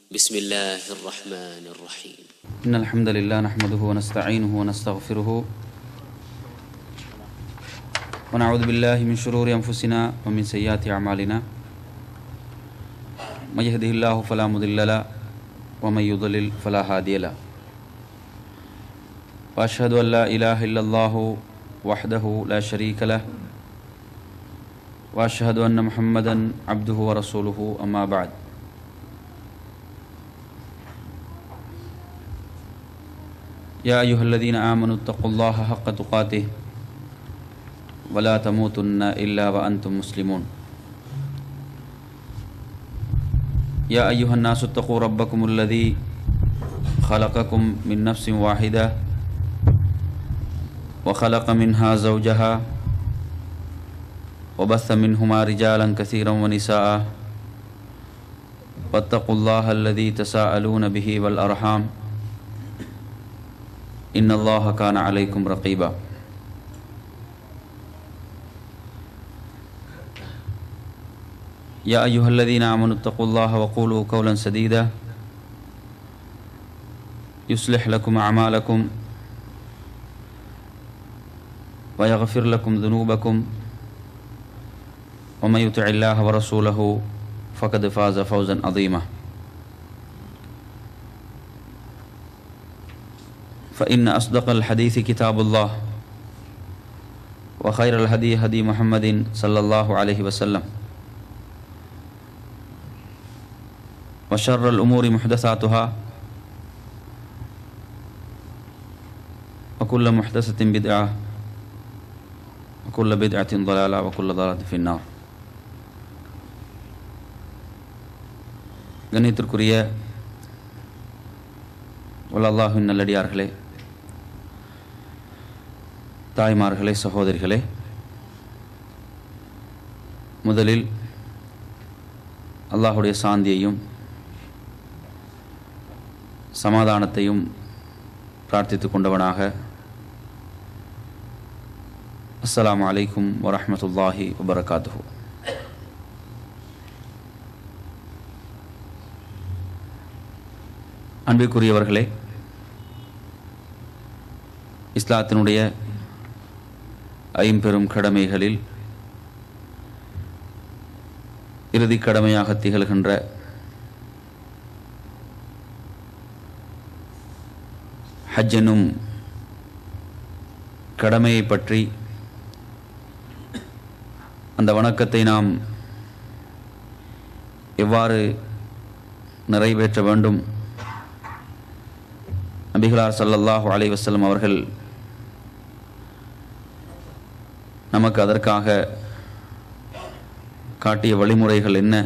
بسم الله الرحمن الرحيم إن الحمد لله نحمده ونستعينه ونستغفره ونعوذ بالله من شرور أنفسنا ومن سيئات أعمالنا من يهده الله فلا مضل له ومن يضلل فلا هادي له وأشهد أن لا إله إلا الله وحده لا شريك له وأشهد أن محمدا عبده ورسوله أما بعد يا أيها الذين آمنوا اتقوا الله حق تقاته ولا تموتن إلا وأنتم مسلمون يا أيها الناس اتقوا ربكم الذي خلقكم من نفس واحدة وخلق منها زوجها وبث منهما رجالا كثيرا ونساء واتقوا الله الذي تساءلون به والأرحام إن الله كان عليكم رقيبا يا أيها الذين آمنوا اتقوا الله وقولوا قولا سديدا يصلح لكم أعمالكم ويغفر لكم ذنوبكم ومن يطع الله ورسوله فقد فاز فوزا عظيما فإن أصدق الحديث كتاب الله وخير الهدي هدي محمد صلى الله عليه وسلم وشر الأمور محدثاتها وكل محدثة بدعة وكل بدعة ضلالة وكل ضلالة في النار கண்ணியத்திற்குரிய வல்லல்லாஹின் நல்லடியார்களே தாய்மார்களே சகோதரிகளே முதலில் அல்லாஹுடைய சாந்தியையும் சமாதானத்தையும் பிரார்த்தித்து கொண்டவனாக அஸ்ஸலாமு அலைக்கும் வரஹமத்துல்லாஹி வபரகாத்துஹு அன்பிற்குரியவர்களே இஸ்லாத்தினுடைய ஐம்பெரும் கடமைகளில் இறுதிக் கடமையாக திகழ்கின்ற ஹஜ் என்னும் கடமையை பற்றி அந்த வணக்கத்தை நாம் எவ்வாறு நிறைவேற்ற வேண்டும் நபிகளார் சல்லல்லாஹு அலை வசல்லம் அவர்கள் நமக்கு அதற்காக காட்டிய வழிமுறைகள் என்ன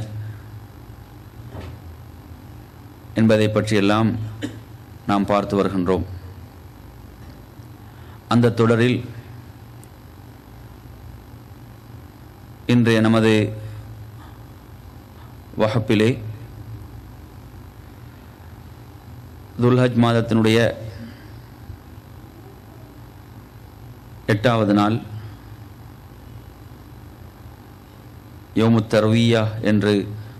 என்பதை பற்றியெல்லாம் நாம் பார்த்து வருகின்றோம் அந்த தொடரில் இன்றைய நமது வகுப்பிலே துல்ஹஜ் மாதத்தினுடைய எட்டாவது நாள் யோமு தர்வியா என்று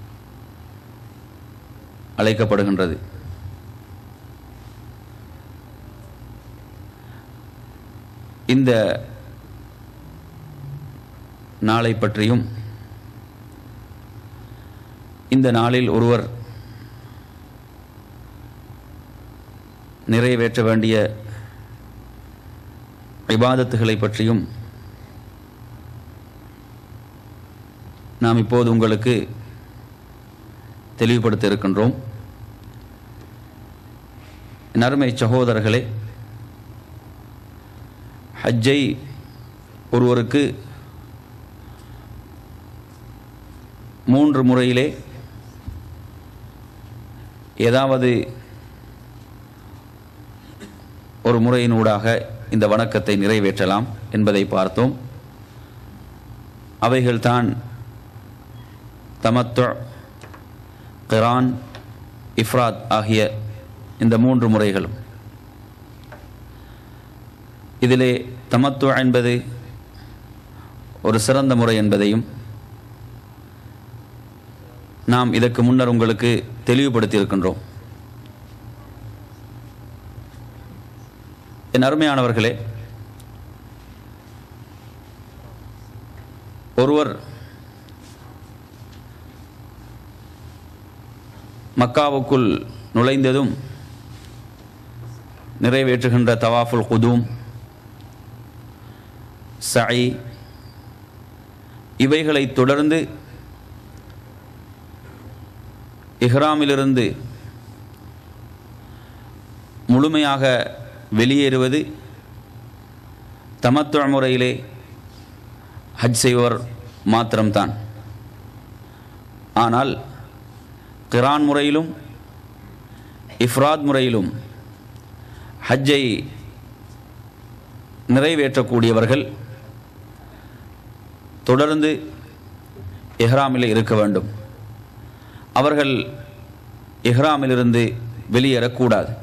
அழைக்கப்படுகின்றது இந்த நாளை பற்றியும் இந்த நாளில் ஒருவர் நிறைவேற்ற வேண்டிய இபாதத்துகளை பற்றியும் நாம் இப்போது உங்களுக்கு தெளிவுபடுத்த இருக்கின்றோம் நறுமை சகோதரர்களே ஹஜ்ஜை ஒருவருக்கு மூன்று முறையிலே ஏதாவது ஒரு முறையினூடாக இந்த வணக்கத்தை நிறைவேற்றலாம் என்பதை பார்த்தோம் அவைகள்தான் தமத்து கிரான் இஃப்ராத் ஆகிய இந்த மூன்று முறைகளும் இதிலே தமத்து என்பது ஒரு சிறந்த முறை என்பதையும் நாம் இதற்கு முன்னர் உங்களுக்கு தெளிவுபடுத்தி இருக்கின்றோம் என் அருமையானவர்களே ஒருவர் மக்காவுக்குள் நுழைந்ததும் நிறைவேற்றுகின்ற தவாஃபுல் குதூம் சை இவைகளை தொடர்ந்து இஹ்ராமிலிருந்து முழுமையாக வெளியேறுவது தமத்துவ முறையிலே ஹஜ் செய்வர் மாத்திரம்தான் ஆனால் கிரான் முறையிலும் இஃப்ராத் முறையிலும் ஹஜ்ஜை நிறைவேற்றக்கூடியவர்கள் தொடர்ந்து இஹ்ராமில் இருக்க வேண்டும் அவர்கள் இஹ்ராமிலிருந்து வெளியேறக்கூடாது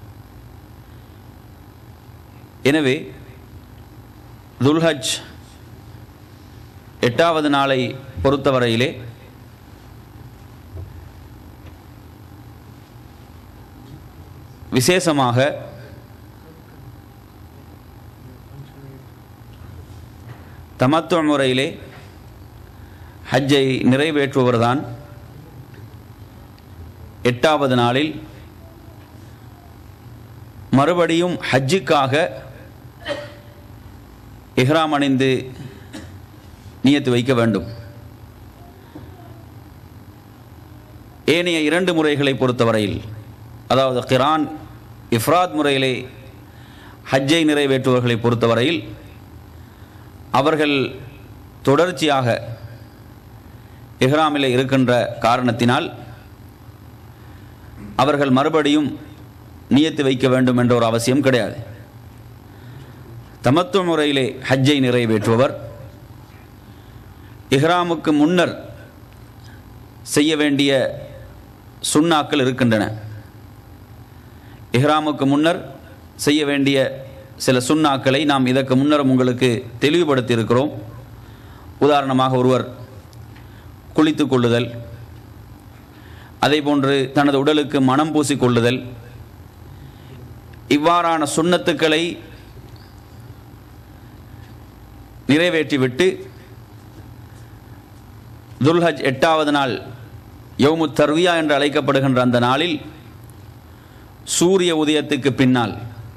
எனவே துல்ஹஜ் எட்டாவது நாளை பொறுத்தவரையிலே விசேஷமாக தமத்துவ முறையிலே ஹஜ்ஜை நிறைவேற்றுவர்தான் எட்டாவது நாளில் மறுபடியும் ஹஜ்ஜுக்காக இஹ்ராம் அணிந்து நியத்து வைக்க வேண்டும் ஏனைய இரண்டு முறைகளை பொறுத்தவரையில் அதாவது கிரான் இஃப்ராத் முறையிலே ஹஜ்ஜை நிறைவேற்றுவர்களை பொறுத்தவரையில் அவர்கள் தொடர்ச்சியாக இஹ்ராமில் இருக்கின்ற காரணத்தினால் அவர்கள் மறுபடியும் நியத்து வைக்க வேண்டும் என்ற ஒரு அவசியம் கிடையாது தமத்துவ முறையிலே ஹஜ்ஜை நிறைவேற்றுபவர் இஹ்ராமுக்கு முன்னர் செய்ய வேண்டிய சுண்ணாக்கள் இருக்கின்றன இஹ்ராமுக்கு முன்னர் செய்ய வேண்டிய சில சுண்ணாக்களை நாம் இதற்கு முன்னர் உங்களுக்கு தெளிவுபடுத்தி இருக்கிறோம் உதாரணமாக ஒருவர் குளித்து கொள்ளுதல் அதே போன்று தனது உடலுக்கு மனம் பூசிக்கொள்ளுதல் இவ்வாறான சுண்ணத்துக்களை நிறைவேற்றிவிட்டு துல்ஹஜ் எட்டாவது நாள் யௌமு தர்வியா என்று அழைக்கப்படுகின்ற அந்த நாளில் சூரிய உதயத்துக்கு பின்னால்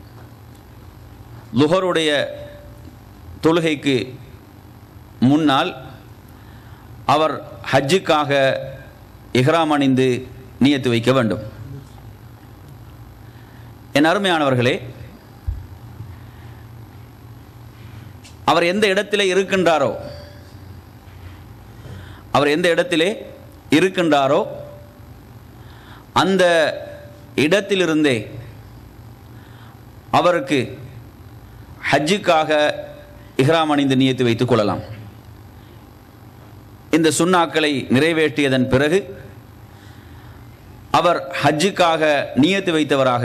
லுஹருடைய தொழுகைக்கு முன்னால் அவர் ஹஜ்ஜுக்காக இஹ்ராம் அணிந்து நியத்து வைக்க வேண்டும் என் அருமையானவர்களே அவர் எந்த இடத்திலே இருக்கின்றாரோ அவர் எந்த இடத்திலே இருக்கின்றாரோ அந்த இடத்திலிருந்தே அவருக்கு ஹஜ்ஜுக்காக இஹ்ராம் அணிந்து நியத்து வைத்துக் கொள்ளலாம் இந்த சுண்ணாக்களை நிறைவேற்றியதன் பிறகு அவர் ஹஜ்ஜுக்காக நியத்து வைத்தவராக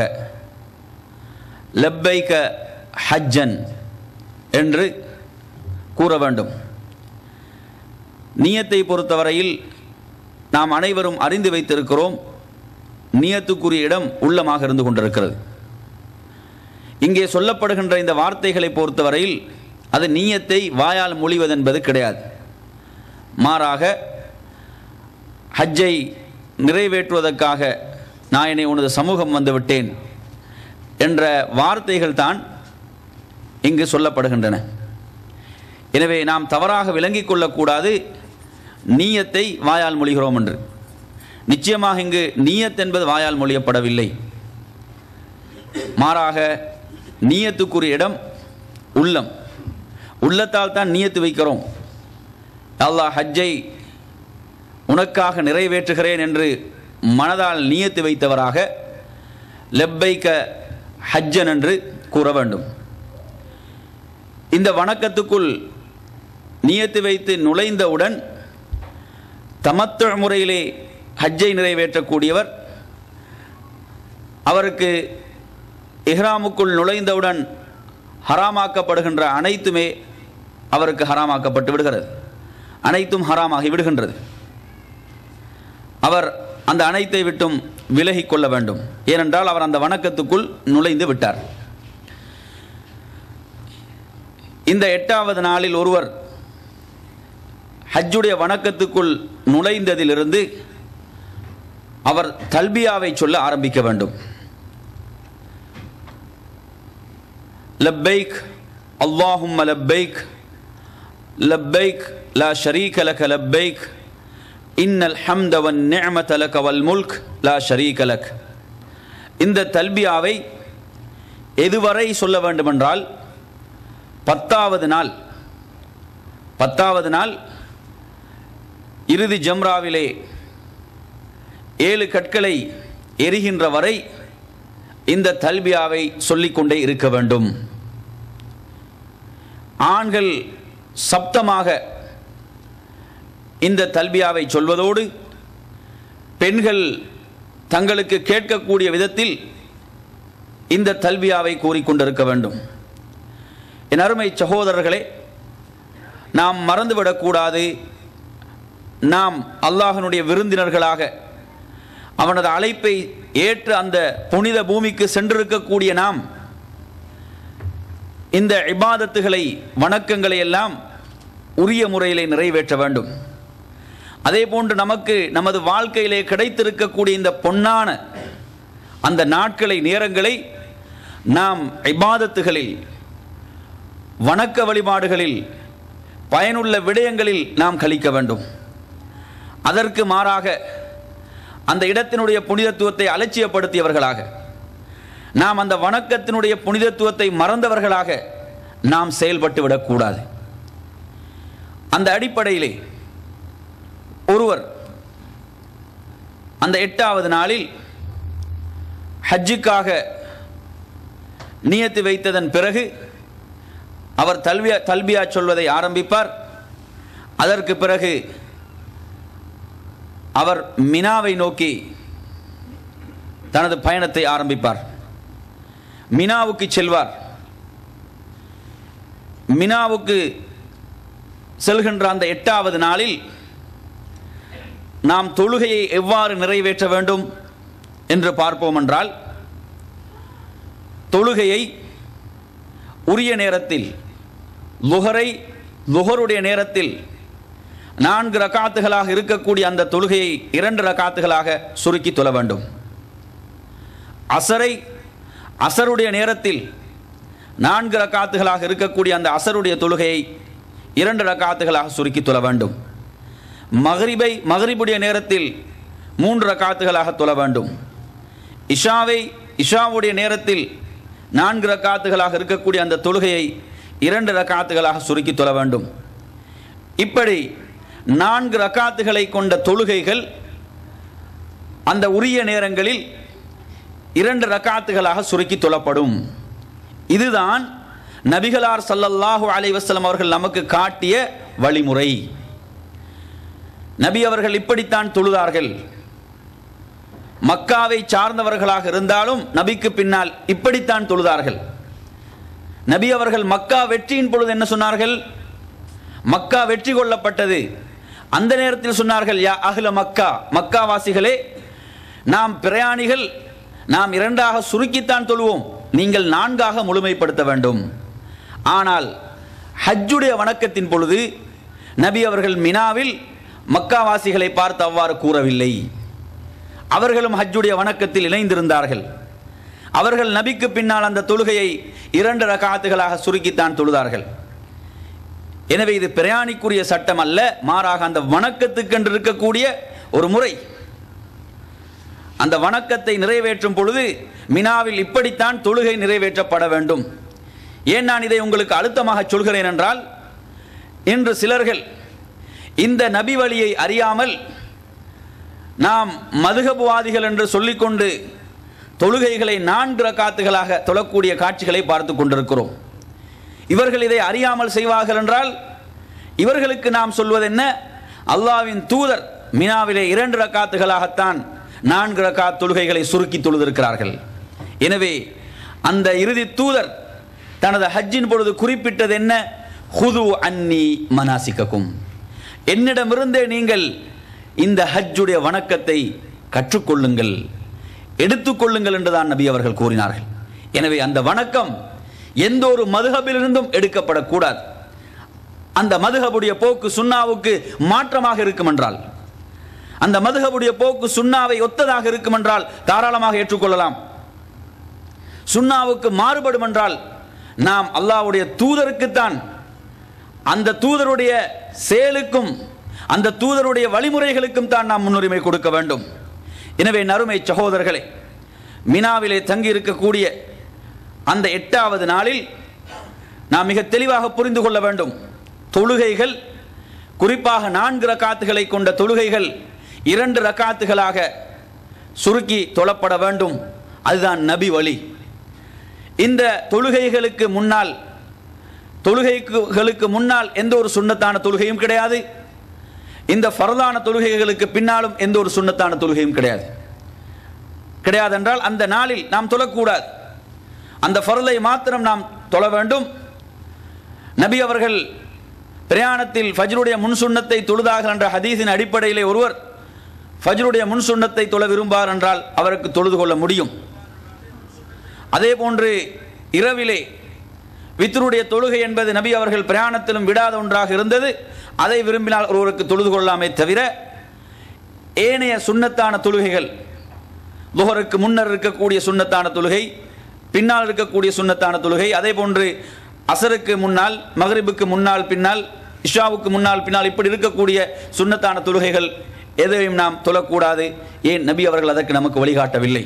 லப்பைக ஹஜ்ஜன் என்று கூற வேண்டும் நியத்தை பொறுத்தவரையில் நாம் அனைவரும் அறிந்து வைத்திருக்கிறோம் நியத்துக்குரிய இடம் உள்ளமாக இருந்து கொண்டிருக்கிறது இங்கே சொல்லப்படுகின்ற இந்த வார்த்தைகளை பொறுத்தவரையில் அது நீயத்தை வாயால் மொழிவதென்பது கிடையாது மாறாக ஹஜ்ஜை நிறைவேற்றுவதற்காக நான் என்னை உனது சமூகம் வந்து விட்டேன் என்ற வார்த்தைகள் தான் இங்கு சொல்லப்படுகின்றன எனவே நாம் தவறாக விளங்கிக் கொள்ளக்கூடாது நீயத்தை வாயால் மொழிகிறோம் என்று நிச்சயமாக இங்கு நீயத் என்பது வாயால் மொழியப்படவில்லை மாறாக நீயத்துக்குரிய இடம் உள்ளம் உள்ளத்தால் தான் நீயத்து வைக்கிறோம் அல்லாஹ் ஹஜ்ஜை உனக்காக நிறைவேற்றுகிறேன் என்று மனதால் நியத்து வைத்தவராக லெப்பைக்க ஹஜ்ஜன் என்று கூற வேண்டும் இந்த வணக்கத்துக்குள் நியத்து வைத்து நுழைந்தவுடன் தமத்துவ முறையிலே ஹஜ்ஜை நிறைவேற்றக்கூடியவர் அவருக்கு இஹ்ராமுக்குள் நுழைந்தவுடன் ஹராமாக்கப்படுகின்ற அனைத்துமே அவருக்கு ஹராமாக்கப்பட்டு விடுகிறது அனைத்தும் ஹராமாகி விடுகின்றது அவர் அந்த அனைத்தை விட்டும் விலகிக் கொள்ள வேண்டும் ஏனென்றால் அவர் அந்த வணக்கத்துக்குள் நுழைந்து விட்டார் இந்த எட்டாவது நாளில் ஒருவர் ஹஜ்ஜுடைய வணக்கத்துக்குள் நுழைந்ததிலிருந்து அவர் தல்பியாவை சொல்ல ஆரம்பிக்க வேண்டும் லப்பைக் அல்லாஹும்ம லப்பைக் லப்பைக் லா ஷரீக லக லப்பைக் இன்னல் ஹம்த வன் நிஅமத லக வல் முல்க் லா ஷரீக லக் இந்த தல்பியாவை எதுவரை சொல்ல வேண்டுமென்றால் பத்தாவது நாள் பத்தாவது நாள் இறுதி ஜம்ராவிலே ஏழு கற்களை எரிகின்ற வரை இந்த தல்பியாவை சொல்லிக்கொண்டே இருக்க வேண்டும் ஆண்கள் சப்தமாக இந்த தல்பியாவை சொல்வதோடு பெண்கள் தங்களுக்கு கேட்கக்கூடிய விதத்தில் இந்த தல்பியாவை கூறிக்கொண்டிருக்க வேண்டும் என் அருமை சகோதரர்களே நாம் மறந்துவிடக்கூடாது நாம் அல்லாஹனுடைய விருந்தினர்களாக அவனது அழைப்பை ஏற்று அந்த புனித பூமிக்கு சென்றிருக்கக்கூடிய நாம் இந்த இபாதத்துகளை வணக்கங்களை எல்லாம் உரிய முறையிலே நிறைவேற்ற வேண்டும் அதே போன்று நமக்கு நமது வாழ்க்கையிலே கிடைத்திருக்கக்கூடிய இந்த பொன்னான அந்த நாட்களை நேரங்களை நாம் இபாதத்துகளில் வணக்க வழிபாடுகளில் பயனுள்ள விடயங்களில் நாம் கழிக்க வேண்டும் அதற்கு மாறாக அந்த இடத்தினுடைய புனிதத்துவத்தை அலட்சியப்படுத்தியவர்களாக நாம் அந்த வணக்கத்தினுடைய புனிதத்துவத்தை மறந்தவர்களாக நாம் செயல்பட்டு விடக்கூடாது அந்த அடிப்படையிலே ஒருவர் அந்த எட்டாவது நாளில் ஹஜ்ஜுக்காக நியத்து வைத்ததன் பிறகு அவர் தல்வியா தல்பியா சொல்வதை ஆரம்பிப்பார் அதற்கு பிறகு அவர் மினாவை நோக்கி தனது பயணத்தை ஆரம்பிப்பார் மினாவுக்கு செல்வார் மினாவுக்கு செல்கின்ற அந்த எட்டாவது நாளில் நாம் தொழுகையை எவ்வாறு நிறைவேற்ற வேண்டும் என்று பார்ப்போம் என்றால் தொழுகையை உரிய நேரத்தில் லுகரை லுகருடைய நேரத்தில் நான்கு ரக்காத்துகளாக இருக்கக்கூடிய அந்த தொழுகையை இரண்டு ரக்காத்துகளாக சுருக்கி தொழ வேண்டும் அசரை அசருடைய நேரத்தில் நான்கு ரக்காத்துகளாக இருக்கக்கூடிய அந்த அசருடைய தொழுகையை இரண்டு ரக்காத்துகளாக சுருக்கி தொழ வேண்டும் மகரிபை மகரிபுடைய நேரத்தில் மூன்று ரக்காத்துகளாக தொழ வேண்டும் இஷாவை இஷாவுடைய நேரத்தில் நான்கு ரக்காத்துகளாக இருக்கக்கூடிய அந்த தொழுகையை இரண்டு ரக்காத்துகளாக சுருக்கி தொழ வேண்டும் இப்படி நான்கு ரக்காத்துகளை கொண்ட தொழுகைகள் அந்த உரிய நேரங்களில் இரண்டு ரக்காத்துகளாக சுருக்கி தொழப்படும் இதுதான் நபிகளார் சல்லல்லாஹு அலைவசலம் அவர்கள் நமக்கு காட்டிய வழிமுறை நபி அவர்கள் இப்படித்தான் தொழுதார்கள் மக்காவை சார்ந்தவர்களாக இருந்தாலும் நபிக்கு பின்னால் இப்படித்தான் தொழுதார்கள் நபி அவர்கள் மக்கா வெற்றியின் பொழுது என்ன சொன்னார்கள் மக்கா வெற்றி கொள்ளப்பட்டது அந்த நேரத்தில் சொன்னார்கள் யா அஹ்ல மக்கா மக்காவாசிகளே நாம் பிரயாணிகள் நாம் இரண்டாக சுருக்கித்தான் தொழுவோம் நீங்கள் நான்காக முழுமைப்படுத்த வேண்டும் ஆனால் ஹஜ்ஜுடைய வணக்கத்தின் பொழுது நபி அவர்கள் மினாவில் மக்காவாசிகளை பார்த்து அவ்வாறு கூறவில்லை அவர்களும் ஹஜ்ஜுடைய வணக்கத்தில் இணைந்திருந்தார்கள் அவர்கள் நபிக்கு பின்னால் அந்த தொழுகையை இரண்டு ரகாத்துகளாக சுருக்கித்தான் தொழுதார்கள் எனவே இது பிரயாணிக்குரிய சட்டம் அல்ல மாறாக அந்த வணக்கத்துக்கென்று இருக்கக்கூடிய ஒரு முறை அந்த வணக்கத்தை நிறைவேற்றும் பொழுது மினாவில் இப்படித்தான் தொழுகை நிறைவேற்றப்பட வேண்டும் ஏன் நான் இதை உங்களுக்கு அழுத்தமாக சொல்கிறேன் என்றால் இன்று சிலர்கள் இந்த நபி வழியை அறியாமல் நாம் மதுகபுவாதிகள் என்று சொல்லிக்கொண்டு தொழுகைகளை நான்கு ரக்காத்துகளாக தொழக்கூடிய காட்சிகளை பார்த்து கொண்டிருக்கிறோம் இவர்கள் இதை அறியாமல் செய்வார்கள் என்றால் இவர்களுக்கு நாம் சொல்வது என்ன அல்லாவின் தூதர் மினாவிலே இரண்டு ரக்காத்துகளாகத்தான் நான்கு ரக்காத் தொழுகைகளை சுருக்கி தொழுதிருக்கிறார்கள் எனவே அந்த இறுதி தூதர் தனது ஹஜ்ஜின் பொழுது குறிப்பிட்டது என்ன ஹுது அன்னி மனாசிக்கக்கும் என்னிடமிருந்தே நீங்கள் இந்த ஹஜ்ஜுடைய வணக்கத்தை கற்றுக்கொள்ளுங்கள் எடுத்துக்கொள்ளுங்கள் என்றுதான் நபி அவர்கள் கூறினார்கள் எனவே அந்த வணக்கம் எந்த ஒரு மதுஹபிலிருந்தும் எடுக்கப்படக்கூடாது அந்த மதுஹபுடைய போக்கு சுண்ணாவுக்கு மாற்றமாக இருக்கும் என்றால் அந்த மதுஹபுடைய போக்கு சுண்ணாவை ஒத்ததாக இருக்கும் என்றால் தாராளமாக ஏற்றுக்கொள்ளலாம் சுண்ணாவுக்கு மாறுபடும் என்றால் நாம் அல்லாஹ்வுடைய தூதருக்குத்தான் அந்த தூதருடைய செயலுக்கும் அந்த தூதருடைய வழிமுறைகளுக்கும் தான் நாம் முன்னுரிமை கொடுக்க வேண்டும் எனவே நறுமை சகோதரர்களே மினாவிலே தங்கி இருக்கக்கூடிய அந்த எட்டாவது நாளில் நாம் மிக தெளிவாக புரிந்து கொள்ள வேண்டும் தொழுகைகள் குறிப்பாக நான்கு ரக்காத்துகளை கொண்ட தொழுகைகள் இரண்டு ரக்காத்துகளாக சுருக்கி தொழப்பட வேண்டும் அதுதான் நபி வழி இந்த தொழுகைகளுக்கு முன்னால் தொழுகைகளுக்கு முன்னால் எந்த ஒரு சுண்ணத்தான தொழுகையும் கிடையாது இந்த ஃபரதான தொழுகைகளுக்கு பின்னாலும் எந்த ஒரு சுண்ணத்தான தொழுகையும் கிடையாது கிடையாது என்றால் அந்த நாளில் நாம் தொழக்கூடாது அந்த ஃபரலை மாத்திரம் நாம் தொழ வேண்டும் நபி அவர்கள் பிரயாணத்தில் ஃபஜ்ருடைய முன் சுண்ணத்தை தொழுதாக என்ற ஹதீஸின் அடிப்படையிலே ஒருவர் ஃபஜ்ருடைய முன் சுண்ணத்தை தொழ விரும்பார் என்றால் அவருக்கு தொழுது கொள்ள முடியும் அதே போன்று இரவிலே வித்ருடைய தொழுகை என்பது நபி அவர்கள் பிரயாணத்திலும் விடாத ஒன்றாக இருந்தது அதை விரும்பினால் ஒருவருக்கு தொழுது கொள்ளாமே தவிர ஏனைய சுண்ணத்தான தொழுகைகள் லுஹருக்கு முன்னர் இருக்கக்கூடிய சுண்ணத்தான தொழுகை பின்னால் இருக்கக்கூடிய சுண்ணத்தான தொழுகை அதே போன்று அசருக்கு முன்னால் மகரிபுக்கு முன்னால் பின்னால் இஷாவுக்கு முன்னால் பின்னால் இப்படி இருக்கக்கூடிய சுண்ணத்தான தொழுகைகள் எதையும் நாம் தொழக்கூடாது ஏன் நபி அவர்கள் அதற்கு நமக்கு வழிகாட்டவில்லை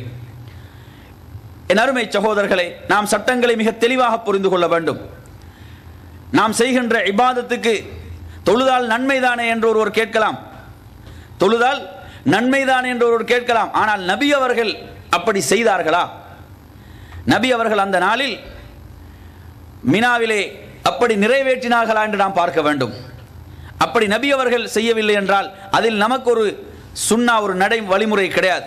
என் அருமை சகோதரர்களே நாம் சட்டங்களை மிக தெளிவாக புரிந்து கொள்ள வேண்டும் நாம் செய்கின்ற இபாதத்துக்கு தொழுதால் நன்மைதானே என்று ஒருவர் கேட்கலாம் தொழுதால் நன்மைதானே என்று ஒருவர் கேட்கலாம் ஆனால் நபி அவர்கள் அப்படி செய்தார்களா நபி அவர்கள் அந்த நாளில் மினாவிலே அப்படி நிறைவேற்றினார்களா என்று நாம் பார்க்க வேண்டும் அப்படி நபி அவர்கள் செய்யவில்லை என்றால் அதில் நமக்கு ஒரு சுண்ணா ஒரு நடை வழிமுறை கிடையாது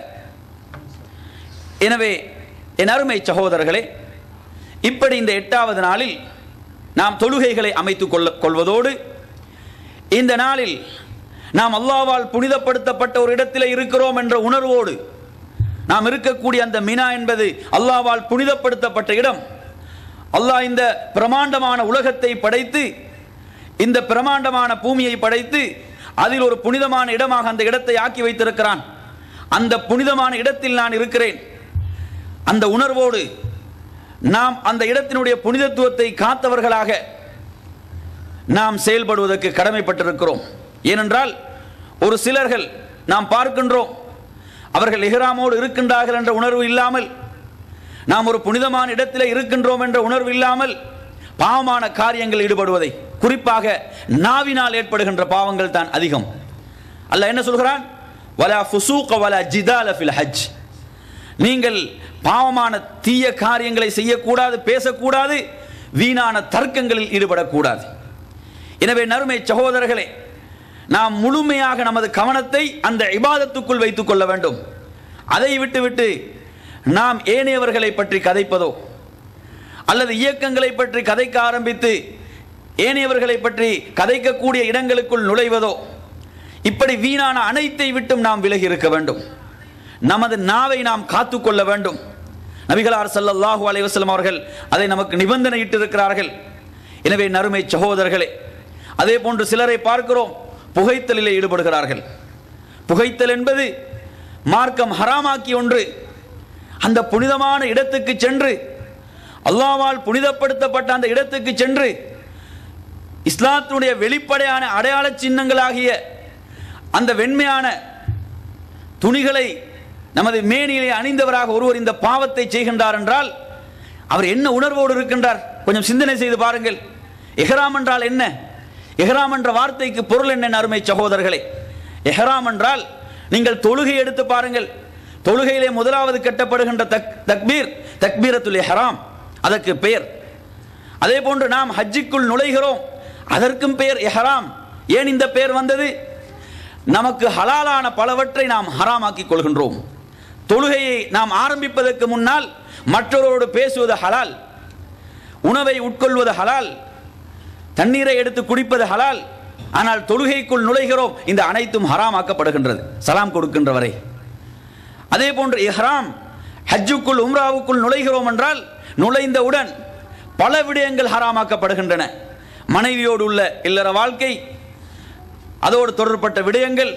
எனவே என் அருமை சகோதரர்களே இப்படி இந்த எட்டாவது நாளில் நாம் தொழுகைகளை அமைத்துக் கொள்ள கொள்வதோடு இந்த நாளில் நாம் அல்லாவால் புனிதப்படுத்தப்பட்ட ஒரு இடத்தில் இருக்கிறோம் என்ற உணர்வோடு நாம் இருக்கக்கூடிய அந்த மினா என்பது அல்லாவால் புனிதப்படுத்தப்பட்ட இடம் அல்லாஹ் இந்த பிரமாண்டமான உலகத்தை படைத்து இந்த பிரமாண்டமான பூமியை படைத்து அதில் ஒரு புனிதமான இடமாக அந்த இடத்தை ஆக்கி வைத்திருக்கிறான் அந்த புனிதமான இடத்தில் நான் இருக்கிறேன் அந்த உணர்வோடு நாம் அந்த இடத்தினுடைய புனிதத்துவத்தை காத்தவர்களாக நாம் செயல்படுவதற்கு கடமைப்பட்டிருக்கிறோம் ஏனென்றால் ஒரு சிலர்கள் நாம் பார்க்கின்றோம் அவர்கள் எஹ்ராமோடு இருக்கின்றார்கள் என்ற உணர்வு இல்லாமல் நாம் ஒரு புனிதமான இடத்திலே இருக்கின்றோம் என்ற உணர்வு இல்லாமல் பாவமான காரியங்கள் ஈடுபடுவதை குறிப்பாக நாவினால் ஏற்படுகின்ற பாவங்கள் தான் அதிகம் அல்ல என்ன சொல்கிறான் வலா ஃபுசூக வலா ஜிதால ஃபில் ஹஜ் நீங்கள் பாவமான தீய காரியங்களை செய்யக்கூடாது பேசக்கூடாது வீணான தர்க்கங்களில் ஈடுபடக்கூடாது எனவே நறுமை சகோதரர்களே நாம் முழுமையாக நமது கவனத்தை அந்த இபாதத்துக்குள் வைத்துக் கொள்ள வேண்டும் அதை விட்டுவிட்டு நாம் ஏனையவர்களை பற்றி கதைப்பதோ அல்லது இயக்கங்களை பற்றி கதைக்க ஆரம்பித்து ஏனையவர்களை பற்றி கதைக்கக்கூடிய இடங்களுக்குள் நுழைவதோ இப்படி வீணான அனைத்தை விட்டும் நாம் விலகி இருக்க வேண்டும் நமது நாவை நாம் காத்துக்கொள்ள வேண்டும் நபிகளார் ஸல்லல்லாஹு அலைஹி வஸல்லம் அவர்கள் அதை நமக்கு நிபந்தனையிட்டு இருக்கிறார்கள் எனவே நறுமை சகோதரர்களே அதே போன்று சிலரை பார்க்கிறோம் புகைத்தலிலே ஈடுபடுகிறார்கள் புகைத்தல் என்பது மார்க்கம் ஹராமாக்கி ஒன்று அந்த புனிதமான இடத்துக்கு சென்று அல்லாவால் புனிதப்படுத்தப்பட்ட அந்த இடத்துக்கு சென்று இஸ்லாத்தினுடைய வெளிப்படையான அடையாள சின்னங்களாகிய அந்த வெண்மையான துணிகளை நமது மேனியிலே அணிந்தவராக ஒருவர் இந்த பாவத்தை செய்கின்றார் என்றால் அவர் என்ன உணர்வோடு இருக்கின்றார் கொஞ்சம் சிந்தனை செய்து பாருங்கள் எஹ்ராம் என்றால் என்ன எஹ்ராம் என்ற வார்த்தைக்கு பொருள் என்ன அருமை சகோதரர்களே எஹ்ராம் என்றால் நீங்கள் தொழுகை எடுத்து பாருங்கள் தொழுகையிலே முதலாவது கட்டப்படுகின்ற தக் தக்பீர் தக்பீரத்துல் எஹ்ராம் அதற்கு பெயர் அதே போன்று நாம் ஹஜ்ஜிக்குள் நுழைகிறோம் அதற்கும் பெயர் எஹ்ராம் ஏன் இந்த பெயர் வந்தது நமக்கு ஹலாலான பலவற்றை நாம் ஹராமாக்கிக் கொள்கின்றோம் தொழுகையை நாம் ஆரம்பிப்பதற்கு முன்னால் மற்றவரோடு பேசுவது ஹலால் உணவை உட்கொள்வது ஹலால் தண்ணீரை எடுத்து குடிப்பது ஹலால் ஆனால் தொழுகைக்குள் நுழைகிறோம் இந்த அனைத்தும் ஹராமாக்கப்படுகின்றது சலாம் கொடுக்கின்ற வரை அதே போன்று இஹ்ராம் ஹஜ்ஜுக்குள் உம்ராவுக்குள் நுழைகிறோம் என்றால் நுழைந்தவுடன் பல விடயங்கள் ஹராமாக்கப்படுகின்றன மனைவியோடு உள்ள இல்லற வாழ்க்கை அதோடு தொடர்பட்ட விடயங்கள்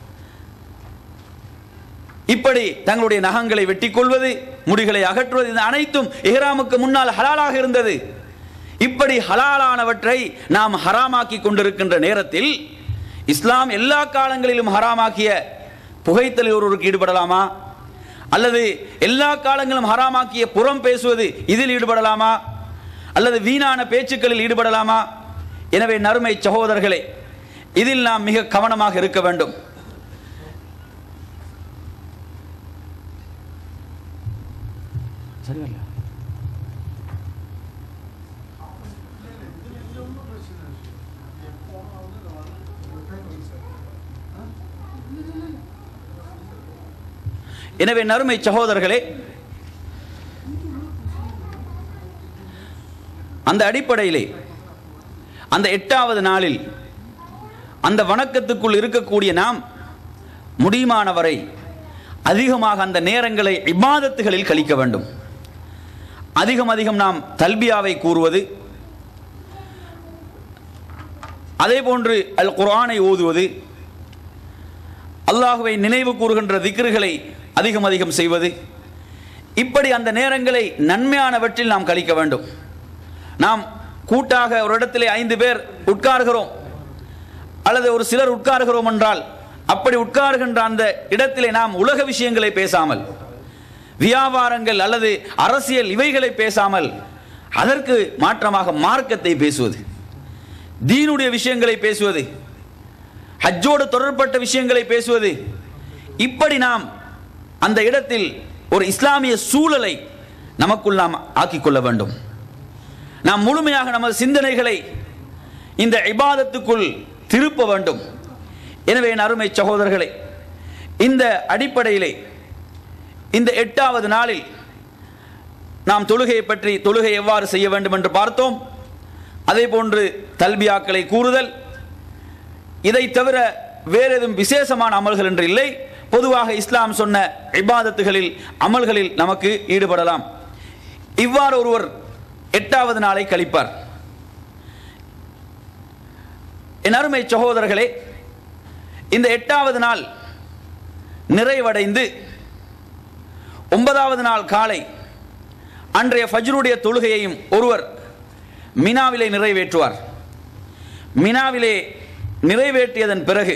இப்படி தங்களுடைய நகங்களை வெட்டிக் கொள்வது முடிகளை அகற்றுவது இந்த அனைத்தும் இஹ்ராமுக்கு முன்னால் ஹலாலாக இருந்தது இப்படி ஹலாலானவற்றை நாம் ஹராமாக்கி கொண்டிருக்கின்ற நேரத்தில் இஸ்லாம் எல்லா காலங்களிலும் ஹராமாக்கிய புகைத்தலில் ஒருவருக்கு ஈடுபடலாமா அல்லது எல்லா காலங்களும் ஹராமாக்கிய புறம் பேசுவது இதில் ஈடுபடலாமா அல்லது வீணான பேச்சுக்களில் ஈடுபடலாமா எனவே நறுமை சகோதரர்களே இதில் நாம் மிக கவனமாக இருக்க வேண்டும் சரி எனவே நறுமை சகோதரர்களே அந்த அடிப்படையிலே அந்த எட்டாவது நாளில் அந்த வணக்கத்துக்குள் இருக்கக்கூடிய நாம் முடியுமானவரை அதிகமாக அந்த நேரங்களை இபாதத்துகளில் கழிக்க வேண்டும் அதிகம் அதிகம் நாம் தல்பியாவை கூறுவது அதே போன்று அல் குர்ஆனை ஓதுவது அல்லாஹுவை நினைவு கூறுகின்ற திக்ருகளை அதிகம் அதிகம் செய்வது இப்படி அந்த நேரங்களை நன்மையானவற்றில் நாம் கழிக்க வேண்டும் நாம் கூட்டாக ஒரு இடத்திலே ஐந்து பேர் உட்கார்கிறோம் அல்லது ஒரு சிலர் உட்கார்கிறோம் என்றால் அப்படி உட்கார்கின்ற அந்த இடத்திலே நாம் உலக விஷயங்களை பேசாமல் வியாபாரங்கள் அல்லது அரசியல் இவைகளை பேசாமல் அதற்கு மாற்றமாக மார்க்கத்தை பேசுவது தீனுடைய விஷயங்களை பேசுவது ஹஜ்ஜோடு தொடர்பட்ட விஷயங்களை பேசுவது இப்படி நாம் அந்த இடத்தில் ஒரு இஸ்லாமிய சூழலை நமக்குள் நாம் ஆக்கிக்கொள்ள வேண்டும் நாம் முழுமையாக நமது சிந்தனைகளை இந்த இபாதத்துக்குள் திருப்ப வேண்டும் எனவே என் அருமை சகோதரர்களே இந்த அடிப்படையிலே இந்த எட்டாவது நாளில் நாம் தொழுகையை பற்றி தொழுகை எவ்வாறு செய்ய வேண்டும் என்று பார்த்தோம் அதே போன்று தல்பியாக்களை கூறுதல் இதை தவிர வேறு எதுவும் விசேஷமான அமல்கள் என்று இல்லை பொதுவாக இஸ்லாம் சொன்ன இபாதத்துகளில் அமல்களில் நமக்கு ஈடுபடலாம் இவ்வாறு ஒருவர் எட்டாவது நாளை கழிப்பார் என் அருமை சகோதரர்களே இந்த எட்டாவது நாள் நிறைவடைந்து ஒன்பதாவது நாள் காலை அன்றைய ஃபஜ்ருடைய தொழுகையையும் ஒருவர் மினாவிலே நிறைவேற்றுவார் மினாவிலே நிறைவேற்றியதன் பிறகு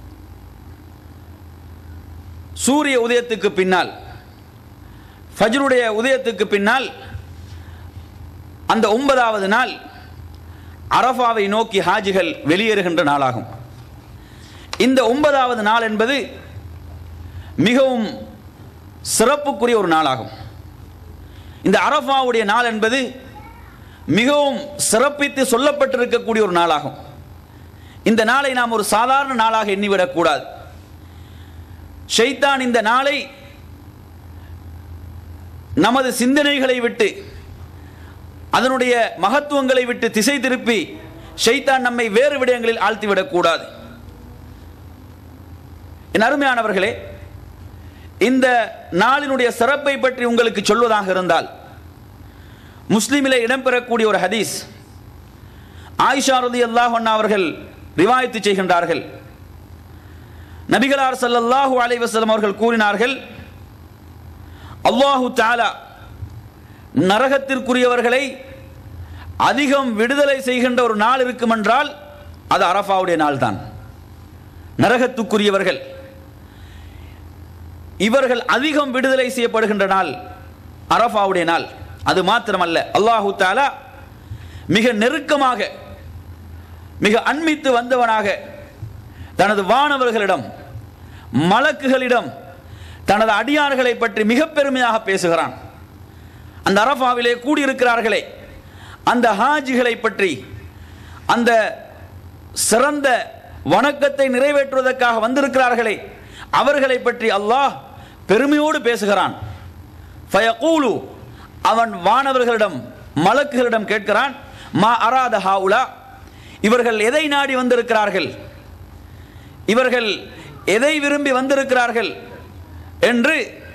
சூரிய உதயத்துக்கு பின்னால் ஃபஜ்ருடைய உதயத்துக்கு பின்னால் அந்த ஒன்பதாவது நாள் அரஃபாவை நோக்கி ஹாஜிகள் வெளியேறுகின்ற நாளாகும் இந்த ஒன்பதாவது நாள் என்பது மிகவும் சிறப்புக்குரிய ஒரு நாளாகும் இந்த அரஃபாவுடைய நாள் என்பது மிகவும் சிறப்பித்து சொல்லப்பட்டிருக்கக்கூடிய ஒரு நாளாகும் இந்த நாளை நாம் ஒரு சாதாரண நாளாக எண்ணிவிடக்கூடாது ஷைத்தான் இந்த நாளை நமது சிந்தனைகளை விட்டு அதனுடைய மகத்துவங்களை விட்டு திசை திருப்பி ஷைத்தான் நம்மை வேறு விடயங்களில் ஆழ்த்திவிடக்கூடாது என் அருமையானவர்களே இந்த நாளினுடைய சிறப்பை பற்றி உங்களுக்கு சொல்வதாக இருந்தால் முஸ்லிமிலே இடம்பெறக்கூடிய ஒரு ஹதீஸ் ஆயிஷா ரதி அல்லாஹ் அவர்கள் ரிவாயத்து செய்கின்றார்கள் நபிகளார் ஸல்லல்லாஹு அலைஹி வஸல்லம் அவர்கள் கூறினார்கள் அல்லாஹு தஆலா நரகத்திற்குரியவர்களை அதிகம் விடுதலை செய்கின்ற ஒரு நாள் இருக்குமென்றால் அது அரஃபாவுடைய நாள் தான் நரகத்துக்குரியவர்கள் இவர்கள் அதிகம் விடுதலை செய்யப்படுகின்ற நாள் அரஃபாவுடைய நாள் அது மாத்திரமல்ல அல்லாஹு தாலா மிக நெருக்கமாக மிக அண்மித்து வந்தவனாக தனது வானவர்களிடம் மலக்குகளிடம் தனது அடியார்களை பற்றி மிக பெருமையாக பேசுகிறான் அந்த அரஃபாவிலே கூடியிருக்கிறார்களே அந்த ஹாஜிகளை பற்றி அந்த சிறந்த வணக்கத்தை நிறைவேற்றுவதற்காக வந்திருக்கிறார்களே அவர்களை பற்றி அல்லாஹ் பெருமையோடு பேசுகிறான் ஃபயகூலு அவன் வானவர்களிடம் மலக்குகளிடம் கேட்கிறான் மா அராத ஹாவுலா இவர்கள் எதை நாடி வந்திருக்கிறார்கள் இவர்கள் எதை விரும்பி வந்திருக்கிறார்கள் என்று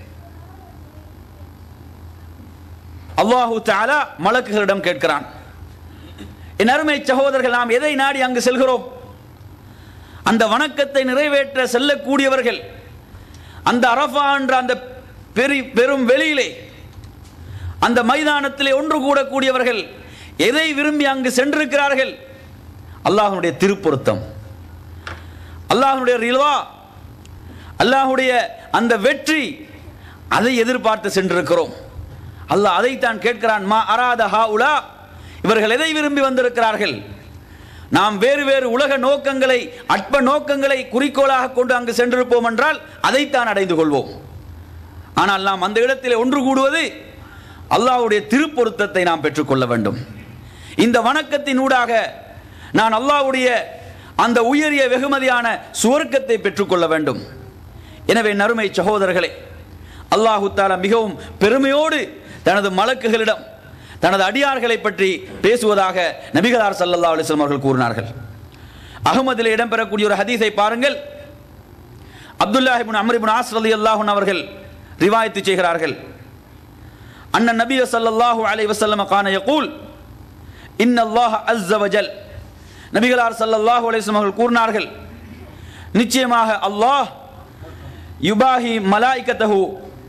அல்லாஹு தாலா மலக்குகளிடம் கேட்கிறான் என் அருமை சகோதரர்கள் நாம் எதை நாடி அங்கு செல்கிறோம் அந்த வணக்கத்தை நிறைவேற்ற செல்லக்கூடியவர்கள் அந்த அரஃபா என்ற அந்த பெரி பெரும் வெளியிலே அந்த மைதானத்திலே ஒன்று கூடக்கூடியவர்கள் எதை விரும்பி அங்கு சென்றிருக்கிறார்கள் அல்லாஹனுடைய திருப்பொருத்தம் அல்லாஹனுடைய ரில்வா அல்லாஹுடைய அந்த வெற்றி அதை எதிர்பார்த்து சென்றிருக்கிறோம் அல்லாஹ் அதைத்தான் கேட்கிறான் மா அராத ஹா உலா இவர்கள் எதை விரும்பி வந்திருக்கிறார்கள் நாம் வேறு வேறு உலக நோக்கங்களை அற்ப நோக்கங்களை குறிக்கோளாக கொண்டு அங்கு சென்றிருப்போம் என்றால் அதைத்தான் அடைந்து கொள்வோம் ஆனால் நாம் அந்த இடத்தில் ஒன்று கூடுவது அல்லாஹ்வுடைய திருப்பொருத்தத்தை நாம் பெற்றுக்கொள்ள வேண்டும் இந்த வணக்கத்தின் ஊடாக நான் அல்லாஹ்வுடைய அந்த உயரிய வெகுமதியான சுவர்க்கத்தை பெற்றுக்கொள்ள வேண்டும் எனவே நறுமை சகோதரர்களே அல்லாஹு தாலா மிகவும் பெருமையோடு தனது மலக்குகளிடம் தனது அடியார்களை பற்றி பேசுவதாக நபிகளார் சல்லல்லா அலிஸ்லாம் அவர்கள் கூறினார்கள் அகமதில் இடம்பெறக்கூடிய ஒரு ஹதீஸை பாருங்கள் அப்துல்லாஹிபின் அமரிபின் ஆஸ் ரலி அல்லாஹன் அவர்கள் ரிவாயத்து செய்கிறார்கள் அண்ணன் நபிய சல்லல்லாஹு அலைஹி வஸல்லம் கான யகூல் இன்னல்லாஹ அஸ்ஸ வஜல் நபிகளார் சல்லல்லாஹு அலைஹி வஸல்லம் அவர்கள் கூறினார்கள் நிச்சயமாக அல்லாஹ் யுபாஹி மலாய்கத்தஹு